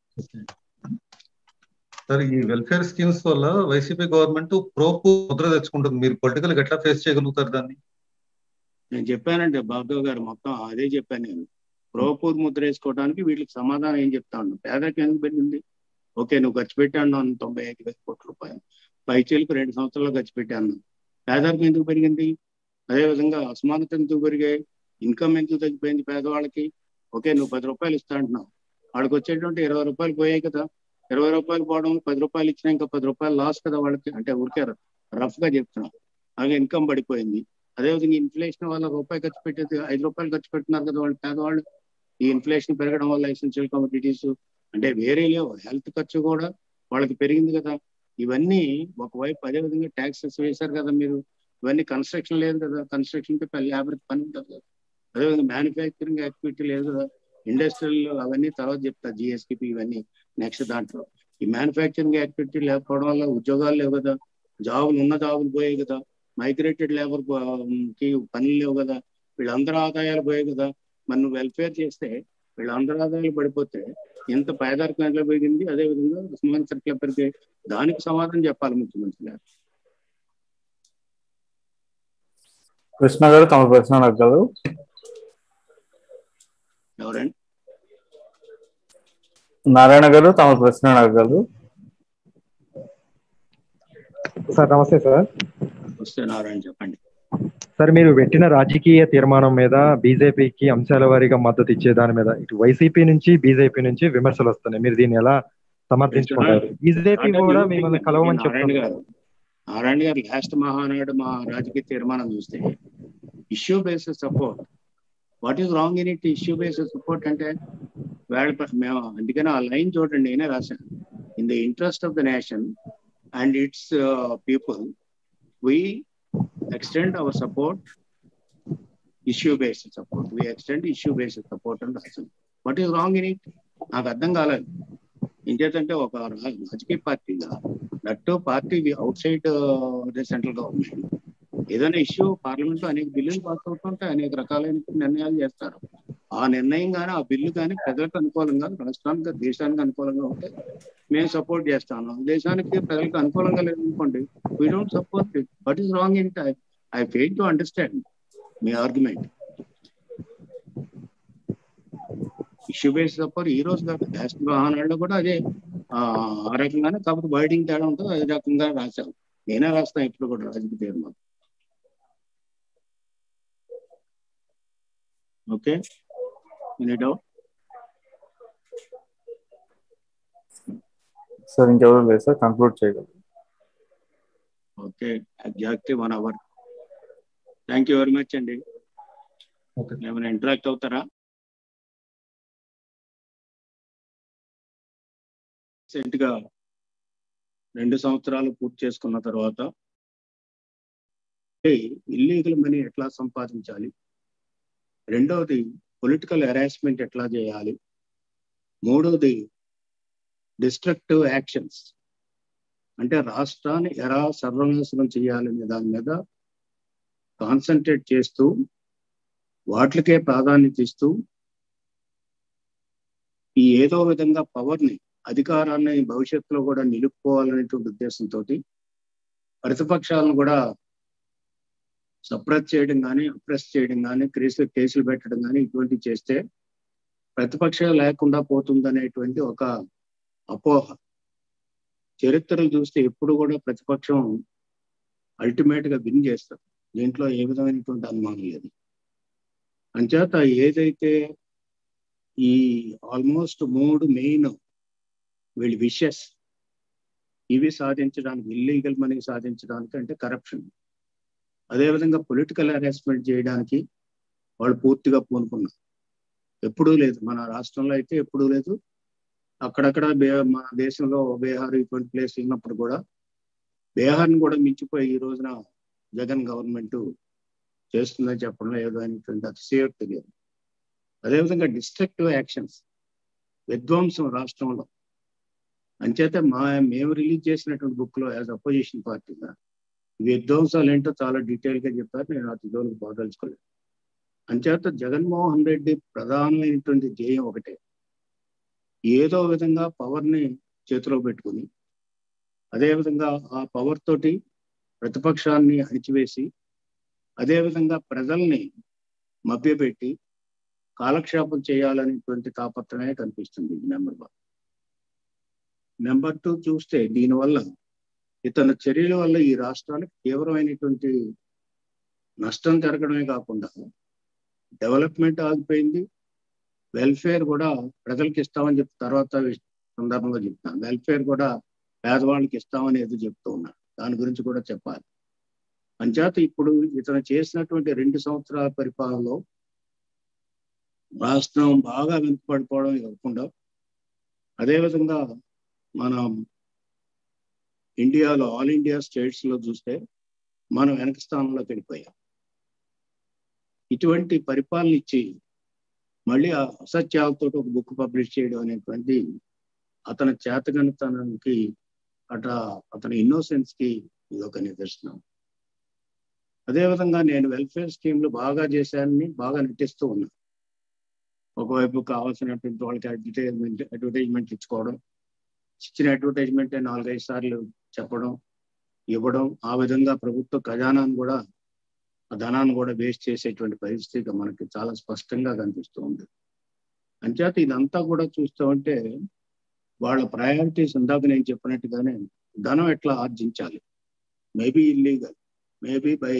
సార్ ఈ వెల్ఫేర్ స్కీమ్స్ వల్ల వైసీపీ గవర్నమెంట్ ప్రోపు ముద్ర తెచ్చుకుంటుంది మీరు పొలిటికల్ ఎట్లా ఫేస్ చేయగలుగుతారు దాన్ని నేను చెప్పానండి భార్గవ్ గారు మొత్తం అదే చెప్పాను నేను ప్రోపూర్ ముద్ర వేసుకోవడానికి వీళ్ళకి సమాధానం ఏం చెప్తా ఉన్నాను పేదకి ఎందుకు పెరిగింది ఓకే నువ్వు ఖర్చు పెట్టాను నన్ను తొంభై ఐదు వేల కోట్ల రూపాయలు పైచీలకు రెండు సంవత్సరాలు ఖర్చు పెట్టాను పేదరికం ఎందుకు పెరిగింది అదేవిధంగా అసమానత ఎందుకు పెరిగాయి ఇన్కమ్ ఎందుకు తగ్గిపోయింది పేదవాళ్ళకి ఓకే నువ్వు పది రూపాయలు ఇస్తా అంటున్నావు వాళ్ళకి వచ్చేటువంటి ఇరవై రూపాయలు పోయాయి కదా ఇరవై రూపాయలు పోవడం పది రూపాయలు ఇచ్చినా ఇంకా పది రూపాయలు లాస్ కదా వాళ్ళకి అంటే ఊరికే రఫ్ గా చెప్తున్నావు అలాగే ఇన్కమ్ పడిపోయింది అదేవిధంగా ఇన్ఫ్లేషన్ వల్ల రూపాయి ఖర్చు పెట్టేది ఐదు రూపాయలు ఖర్చు పెడుతున్నారు కదా వాళ్ళు పేదవాళ్ళు ఈ ఇన్ఫ్లేషన్ పెరగడం వల్ల ఎసెన్షియల్ కమోడిటీస్ అంటే వేరే లేవు హెల్త్ ఖర్చు కూడా వాళ్ళకి పెరిగింది కదా ఇవన్నీ ఒకవైపు అదే విధంగా ట్యాక్సెస్ వేశారు కదా మీరు ఇవన్నీ కన్స్ట్రక్షన్ లేదు కదా కన్స్ట్రక్షన్ కి లేబర్ పని ఉంటుంది కదా అదేవిధంగా మ్యానుఫ్యాక్చరింగ్ యాక్టివిటీ లేదు కదా ఇండస్ట్రియల్ అవన్నీ తర్వాత చెప్తారు జిఎస్టిపి ఇవన్నీ నెక్స్ట్ దాంట్లో ఈ మ్యానుఫ్యాక్చరింగ్ యాక్టివిటీ లేకపోవడం వల్ల ఉద్యోగాలు లేవు కదా జాబులు ఉన్న జాబులు పోయాయి కదా మైగ్రేటెడ్ లేబర్ కి పనులు లేవు కదా వీళ్ళందరూ ఆదాయాలు పోయాయి కదా మరి నువ్వు వెల్ఫేర్ చేస్తే వీళ్ళ ఆంధ్రాదాయాలు పడిపోతే ఎంత పేదరికం ఎట్లా పెరిగింది అదే విధంగా ఉస్మాన్ సర్కిల్ పెరిగే దానికి సమాధానం చెప్పాలి ముఖ్యమంత్రి గారు కృష్ణ గారు తమ ప్రశ్న అడగలరు ఎవరండి నారాయణ గారు తమ ప్రశ్న అడగలరు సార్ నమస్తే సార్ వస్తే నారాయణ చెప్పండి సార్ మీరు పెట్టిన రాజకీయ తీర్మానం మీద బీజేపీకి అంశాల వారీగా మద్దతు ఇచ్చే దాని మీద ఇటు వైసీపీ నుంచి బీజేపీ నుంచి విమర్శలు వస్తున్నాయి మీరు దీన్ని ఎలా సమర్థించుకుంటారు బీజేపీ కూడా మిమ్మల్ని కలవమని నారాయణ చెప్తున్నారు గారు నారాయణ గారు లాస్ట్ మహానాడు మా రాజకీయ తీర్మానం చూస్తే issue basis support what is wrong in it issue basis support అంటే వాళ్ళ ప- మేము అందుకని ఆ లైన్ చూడండి నేనే రాశాను in the interest of the nation and its people we extend our support issue based support we extend issue based support అని రాశాను what is wrong in it నాకు అర్థం కాలేదు ఇంకేతంటే ఒక రా- రాజకీయ పార్టీగా that party outside the central government ఏదైనా ఇష్యూ పార్లమెంట్ లో అనేక బిల్లులు పాస్ అవుతుంటాయి అనేక రకాలైన నిర్ణయాలు చేస్తారు ఆ నిర్ణయం కానీ ఆ బిల్లు కానీ ప్రజలకు అనుకూలంగా రాష్ట్రానికి దేశానికి అనుకూలంగా ఉంటే మేము సపోర్ట్ చేస్తాను దేశానికి ప్రజలకు అనుకూలంగా లేదనుకోండి we don't support it what is wrong in I fail to understand మీ ఆర్గ్యుమెంట్ ఇష్యూ బేస్ సపోర్ట్ ఈ రోజు కాదు లాస్ట్ మహానాడులో కూడా అదే ఆ ఆ రకంగానే కాకపోతే వర్డింగ్ తేడా ఉంటుంది అదే రకంగా రాశాను నేనే రాస్తాను ఇప్పుడు కూడా రాజకీయ తీర్మానం ఓకే ఎనీ డౌట్ సార్ ఇంకెవరు లేదు సార్ కంక్లూడ్ చేయగలరు okay exactly one hour thank you very much అండి ఓకే ఏమైనా ఇంటరాక్ట్ అవుతారా రీసెంట్ గా రెండు సంవత్సరాలు పూర్తి చేసుకున్న తర్వాత ఇల్లీగల్ మనీ ఎట్లా సంపాదించాలి రెండవది పొలిటికల్ హెరాస్మెంట్ ఎట్లా చేయాలి మూడవది డిస్ట్రక్టివ్ యాక్షన్స్ అంటే రాష్ట్రాన్ని ఎలా సర్వనాశనం చేయాలనే దాని మీద కాన్సన్ట్రేట్ చేస్తూ వాటికే ప్రాధాన్యత ఇస్తూ ఈ ఏదో విధంగా పవర్ని అధికారాన్ని భవిష్యత్తులో కూడా నిలుపుకోవాలనేటువంటి ఉద్దేశంతో ప్రతిపక్షాలను కూడా సప్రెస్ చేయడం కానీ అప్రెస్ చేయడం కానీ కేసులు కేసులు పెట్టడం కానీ ఇటువంటివి చేస్తే ప్రతిపక్షం లేకుండా పోతుందనేటువంటి ఒక అపోహ చరిత్రలు చూస్తే ఎప్పుడు కూడా ప్రతిపక్షం అల్టిమేట్ గా విన్ చేస్తారు దీంట్లో ఏ విధమైనటువంటి అనుమానం లేదు అంచేత ఏదైతే ఈ ఆల్మోస్ట్ మూడు మెయిన్ వీళ్ళ విషెస్ ఇవి సాధించడానికి ఇల్లీగల్ మనీ సాధించడానికి అంటే కరప్షన్ అదేవిధంగా పొలిటికల్ హెరాస్మెంట్ చేయడానికి వాళ్ళు పూర్తిగా పూనుకున్నారు ఎప్పుడూ లేదు మన రాష్ట్రంలో అయితే ఎప్పుడూ లేదు అక్కడక్కడ బే మన దేశంలో బీహార్ ఇటువంటి ప్లేస్ ఉన్నప్పుడు కూడా బీహార్ని కూడా మించిపోయి ఈ రోజున జగన్ గవర్నమెంట్ చేస్తుందని చెప్పడంలో ఏదో అనేటువంటి అతిశయోక్తి లేదు అదేవిధంగా డిస్ట్రక్టివ్ యాక్షన్స్ విధ్వంసం రాష్ట్రంలో అంచేత మా మేము రిలీజ్ చేసినటువంటి బుక్ లో యాజ్ అపోజిషన్ పార్టీగా విధ్వంసాలు ఏంటో చాలా డీటెయిల్ గా చెప్పారు నేను అతి జోలికి పోదలుచుకోలేదు అంచేత జగన్మోహన్ రెడ్డి ప్రధానమైనటువంటి ధ్యేయం ఒకటే ఏదో విధంగా పవర్ ని చేతిలో పెట్టుకుని అదేవిధంగా ఆ పవర్ తోటి ప్రతిపక్షాన్ని అణిచివేసి అదేవిధంగా ప్రజల్ని మభ్యపెట్టి కాలక్షేపం చేయాలనేటువంటి తాపత్రమే కనిపిస్తుంది నెంబర్ వన్ నెంబర్ టూ చూస్తే దీనివల్ల ఇతని చర్యల వల్ల ఈ రాష్ట్రానికి తీవ్రమైనటువంటి నష్టం జరగడమే కాకుండా డెవలప్మెంట్ ఆగిపోయింది వెల్ఫేర్ కూడా ప్రజలకు ఇస్తామని చెప్పి తర్వాత సందర్భంగా చెప్తాను వెల్ఫేర్ కూడా పేదవాళ్ళకి ఇస్తామని ఏదో చెప్తూ ఉన్నారు దాని గురించి కూడా చెప్పాలి అంచేత ఇప్పుడు ఇతను చేసినటువంటి రెండు సంవత్సరాల పరిపాలనలో రాష్ట్రం బాగా వెనుకబడిపోవడం కాకుండా అదేవిధంగా మనం ఇండియాలో ఆల్ ఇండియా స్టేట్స్ లో చూస్తే మనం వెనక స్థానంలోకి వెళ్ళిపోయాం ఇటువంటి పరిపాలన ఇచ్చి మళ్ళీ ఆ అసత్యాలతో ఒక బుక్ పబ్లిష్ చేయడం అనేటువంటి అతని చేతగనితనానికి అట అతని ఇన్నోసెన్స్ కి ఇది ఒక నిదర్శనం అదేవిధంగా నేను వెల్ఫేర్ స్కీమ్లు బాగా చేశానని బాగా నటిస్తూ ఉన్నా ఒకవైపు కావాల్సినటువంటి వాళ్ళకి అడ్వర్టైజ్మెంట్ అడ్వర్టైజ్మెంట్ ఇచ్చుకోవడం ఇచ్చిన అడ్వర్టైజ్మెంట్ నాలుగైదు సార్లు చెప్పడం ఇవ్వడం ఆ విధంగా ప్రభుత్వ ఖజానాను కూడా ఆ ధనాన్ని కూడా వేస్ట్ చేసేటువంటి పరిస్థితి మనకి చాలా స్పష్టంగా కనిపిస్తూ ఉంది అంచేత ఇదంతా కూడా చూస్తూ ఉంటే వాళ్ళ ప్రయారిటీస్ ఇందాక నేను చెప్పినట్టుగానే ధనం ఎట్లా ఆర్జించాలి maybe illegal maybe by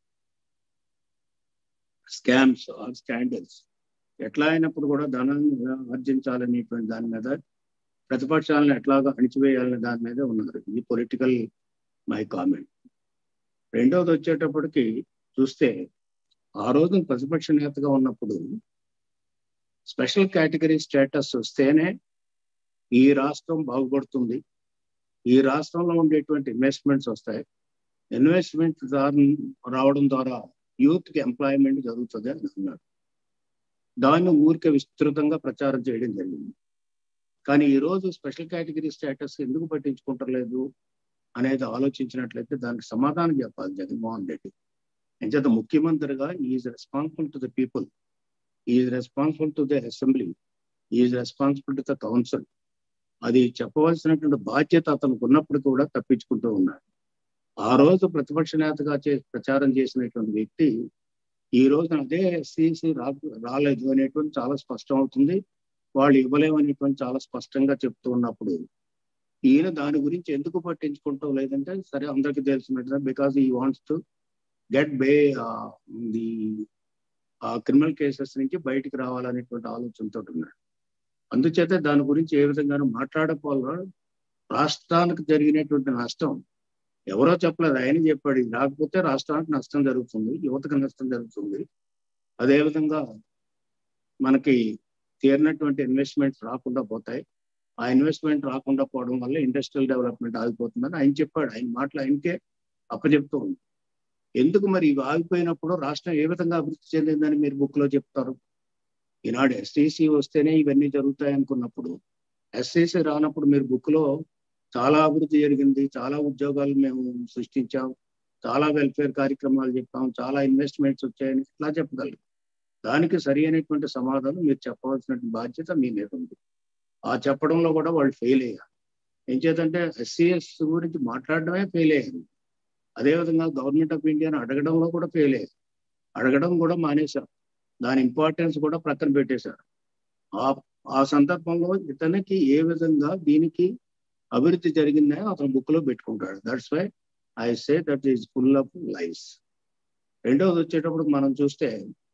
scams or scandals ఎట్లా అయినప్పుడు కూడా ధనాన్ని ఎలా ఆర్జించాలనేటువంటి దాని మీద ప్రతిపక్షాలను ఎట్లాగా అణిచివేయాలనే దాని మీద ఉన్నారు ఇది పొలిటికల్ మై కామెంట్ రెండవది వచ్చేటప్పటికి చూస్తే ఆ రోజు ప్రతిపక్ష నేతగా ఉన్నప్పుడు స్పెషల్ కేటగిరీ స్టేటస్ వస్తేనే ఈ రాష్ట్రం బాగుపడుతుంది ఈ రాష్ట్రంలో ఉండేటువంటి ఇన్వెస్ట్మెంట్స్ వస్తాయి ఇన్వెస్ట్మెంట్ రావడం ద్వారా యూత్ కి ఎంప్లాయ్మెంట్ జరుగుతుంది అని అన్నారు దాన్ని ఊరికే విస్తృతంగా ప్రచారం చేయడం జరిగింది కానీ ఈ రోజు స్పెషల్ కేటగిరీ స్టేటస్ ఎందుకు పట్టించుకుంటలేదు అనేది ఆలోచించినట్లయితే దానికి సమాధానం చెప్పాలి జగన్మోహన్ రెడ్డి ఎంచేత ముఖ్యమంత్రిగా is responsible to the people is responsible to the assembly is responsible to the council అది చెప్పవలసినటువంటి బాధ్యత అతనికి ఉన్నప్పుడు కూడా తప్పించుకుంటూ ఉన్నాడు ఆ రోజు ప్రతిపక్ష నేతగా చే ప్రచారం చేసినటువంటి వ్యక్తి ఈ రోజు అదే ఎస్సీసీ రా రాలేదు అనేటువంటి చాలా స్పష్టం అవుతుంది వాళ్ళు ఇవ్వలేమనేటువంటి చాలా స్పష్టంగా చెప్తూ ఉన్నప్పుడు ఈయన దాని గురించి ఎందుకు పట్టించుకుంటూ లేదంటే సరే అందరికీ తెలిసినట్టుగా because he wants to get bay the criminal cases నుంచి బయటికి రావాలనేటువంటి ఆలోచనతో ఉన్నాడు అందుచేత దాని గురించి ఏ విధంగానూ మాట్లాడకపోవడం రాష్ట్రానికి జరిగినటువంటి నష్టం ఎవరో చెప్పలేదు ఆయన చెప్పాడు ఇది రాకపోతే రాష్ట్రానికి నష్టం జరుగుతుంది యువతకు నష్టం జరుగుతుంది అదేవిధంగా మనకి తీరినటువంటి ఇన్వెస్ట్మెంట్స్ రాకుండా పోతాయి ఆ ఇన్వెస్ట్మెంట్ రాకుండా పోవడం వల్ల ఇండస్ట్రియల్ డెవలప్మెంట్ ఆగిపోతుందని ఆయన చెప్పాడు ఆయన మాటలు ఆయనకే అప్పచెప్తూ ఉంది ఎందుకు మరి ఇవి ఆగిపోయినప్పుడు రాష్ట్రం ఏ విధంగా అభివృద్ధి చెందిందని మీరు బుక్ లో చెప్తారు ఈనాడు ఎస్టీసీ వస్తేనే ఇవన్నీ జరుగుతాయి అనుకున్నప్పుడు ఎస్సీసీ రానప్పుడు మీరు బుక్ లో చాలా అభివృద్ధి జరిగింది చాలా ఉద్యోగాలు మేము సృష్టించాం చాలా వెల్ఫేర్ కార్యక్రమాలు చెప్పాం చాలా ఇన్వెస్ట్మెంట్స్ వచ్చాయని ఇట్లా చెప్పగలరు దానికి సరి అయినటువంటి సమాధానం మీరు చెప్పవలసిన బాధ్యత మీ మీద ఉంది ఆ చెప్పడంలో కూడా వాళ్ళు ఫెయిల్ అయ్యారు ఏం చేతంటే ఎస్సీఎస్ గురించి మాట్లాడడమే ఫెయిల్ అయ్యారు అదేవిధంగా గవర్నమెంట్ ఆఫ్ ఇండియాని అడగడంలో కూడా ఫెయిల్ అయ్యారు అడగడం కూడా మానేశారు దాని ఇంపార్టెన్స్ కూడా ప్రక్కన పెట్టేశారు ఆ ఆ సందర్భంలో ఇతనికి ఏ విధంగా దీనికి అభివృద్ధి జరిగిందని అతను బుక్ లో పెట్టుకుంటాడు that's why I say that is full of life రెండవది వచ్చేటప్పుడు మనం చూస్తే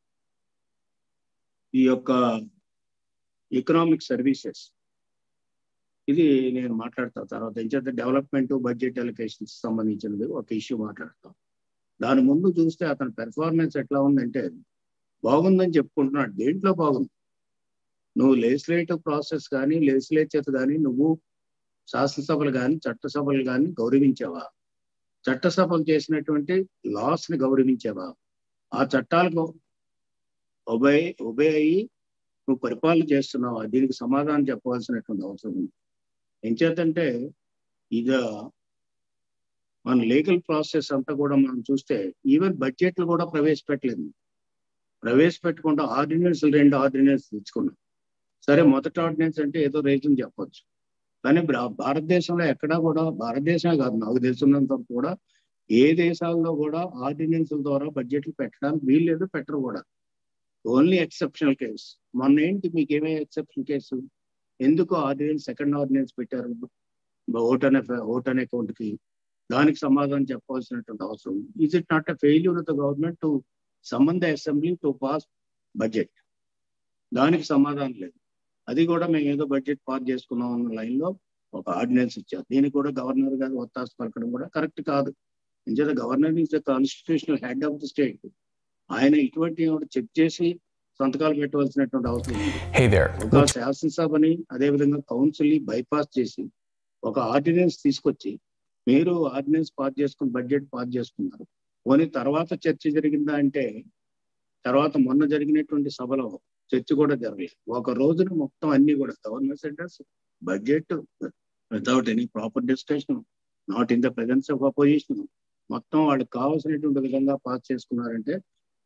ఈ యొక్క ఎకనామిక్ సర్వీసెస్ ఇది నేను మాట్లాడతా తర్వాత ఎంచేత డెవలప్మెంట్ బడ్జెట్ అలొకేషన్స్ సంబంధించినది ఒక ఇష్యూ మాట్లాడతాం దాని ముందు చూస్తే అతని పెర్ఫార్మెన్స్ ఎట్లా ఉందంటే బాగుందని చెప్పుకుంటున్నాడు దేంట్లో బాగుంది నువ్వు లెజిస్లేటివ్ ప్రాసెస్ కానీ లెజిస్లేచర్ కానీ నువ్వు శాసనసభలు కానీ చట్టసభలు కానీ గౌరవించావా చట్టసభలు చేసినటువంటి లాస్ ని గౌరవించావా ఆ చట్టాలకు ఒబే ఒబే అయ్యి నువ్వు పరిపాలన చేస్తున్నావా దీనికి సమాధానం చెప్పవలసినటువంటి అవసరం ఉంది ఎంచేతంటే ఇది మన లీగల్ ప్రాసెస్ అంతా కూడా మనం చూస్తే ఈవెన్ బడ్జెట్లు కూడా ప్రవేశపెట్టలేదు ప్రవేశపెట్టకుండా ఆర్డినెన్స్ రెండు ఆర్డినెన్స్ తెచ్చుకున్నాం సరే మొదటి ఆర్డినెన్స్ అంటే ఏదో రీజన్ చెప్పొచ్చు కానీ భారతదేశంలో ఎక్కడా కూడా భారతదేశమే కాదు నాకు తెలుసున్నంత కూడా ఏ దేశాల్లో కూడా ఆర్డినెన్స్ల ద్వారా బడ్జెట్లు పెట్టడానికి వీలు లేదు పెట్టరు కూడా ఓన్లీ ఎక్సెప్షనల్ కేసు మొన్న ఏంటి మీకు ఏమే ఎక్సెప్షన్ కేసు ఎందుకు ఆర్డినెన్స్ సెకండ్ ఆర్డినెన్స్ పెట్టారు ఓట్ అనే ఓట్ అనే అకౌంట్ కి దానికి సమాధానం చెప్పాల్సినటువంటి అవసరం is it not a failure of the government to సంబంధ అసెంబ్లీ టు పాస్ బడ్జెట్ దానికి సమాధానం లేదు అది కూడా మేము ఏదో బడ్జెట్ పాస్ చేసుకున్నాం అన్న లైన్లో ఒక ఆర్డినెన్స్ ఇచ్చారు దీనికి కూడా గవర్నర్ గారు ఒత్తాసు పలకడం కూడా కరెక్ట్ కాదు ఇంచేత governor is the constitutional head of the state ఆయన ఇటువంటి చెక్ చేసి సంతకాలు పెట్టవలసినటువంటి అవసరం ఉంది Hey there. ఒక శాసనసభని అదేవిధంగా కౌన్సిల్ ని బైపాస్ చేసి ఒక ఆర్డినెన్స్ తీసుకొచ్చి మీరు ఆర్డినెన్స్ పాస్ చేసుకుని బడ్జెట్ పాస్ చేసుకున్నారు పోనీ తర్వాత చర్చ జరిగిందా అంటే తర్వాత మొన్న జరిగినటువంటి సభలో చర్చ కూడా జరగలేదు ఒక రోజున మొత్తం అన్ని కూడా governor centres budget without any proper discussion not in the presence of opposition మొత్తం వాళ్ళకి కావాల్సినటువంటి విధంగా పాస్ చేసుకున్నారంటే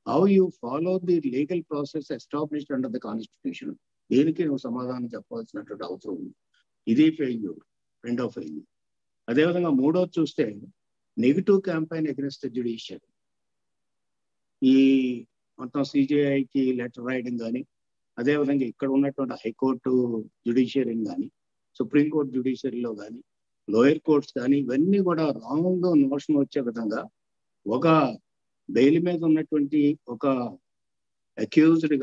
how you follow the legal process established under the constitution దేనికి నువ్వు సమాధానం చెప్పాల్సినటువంటి అవసరం ఉంది ఇది ఫెయిల్యూర్ రెండో ఫెయిల్యూర్ అదేవిధంగా మూడోది చూస్తే నెగిటివ్ క్యాంపెయిన్ అగెన్స్ట్ జ్యుడిషియల్ ఈ మొత్తం సిజిఐకి లెటర్ రాయడం కానీ అదేవిధంగా ఇక్కడ ఉన్నటువంటి హైకోర్టు జ్యుడిషియరీని కానీ సుప్రీంకోర్టు జ్యుడిషియరీలో కానీ లోయర్ కోర్ట్స్ కానీ ఇవన్నీ కూడా రాంగ్ నోషన్ వచ్చే విధంగా ఒక బెయిల్ మీద ఉన్నటువంటి ఒక అక్యూజ్డ్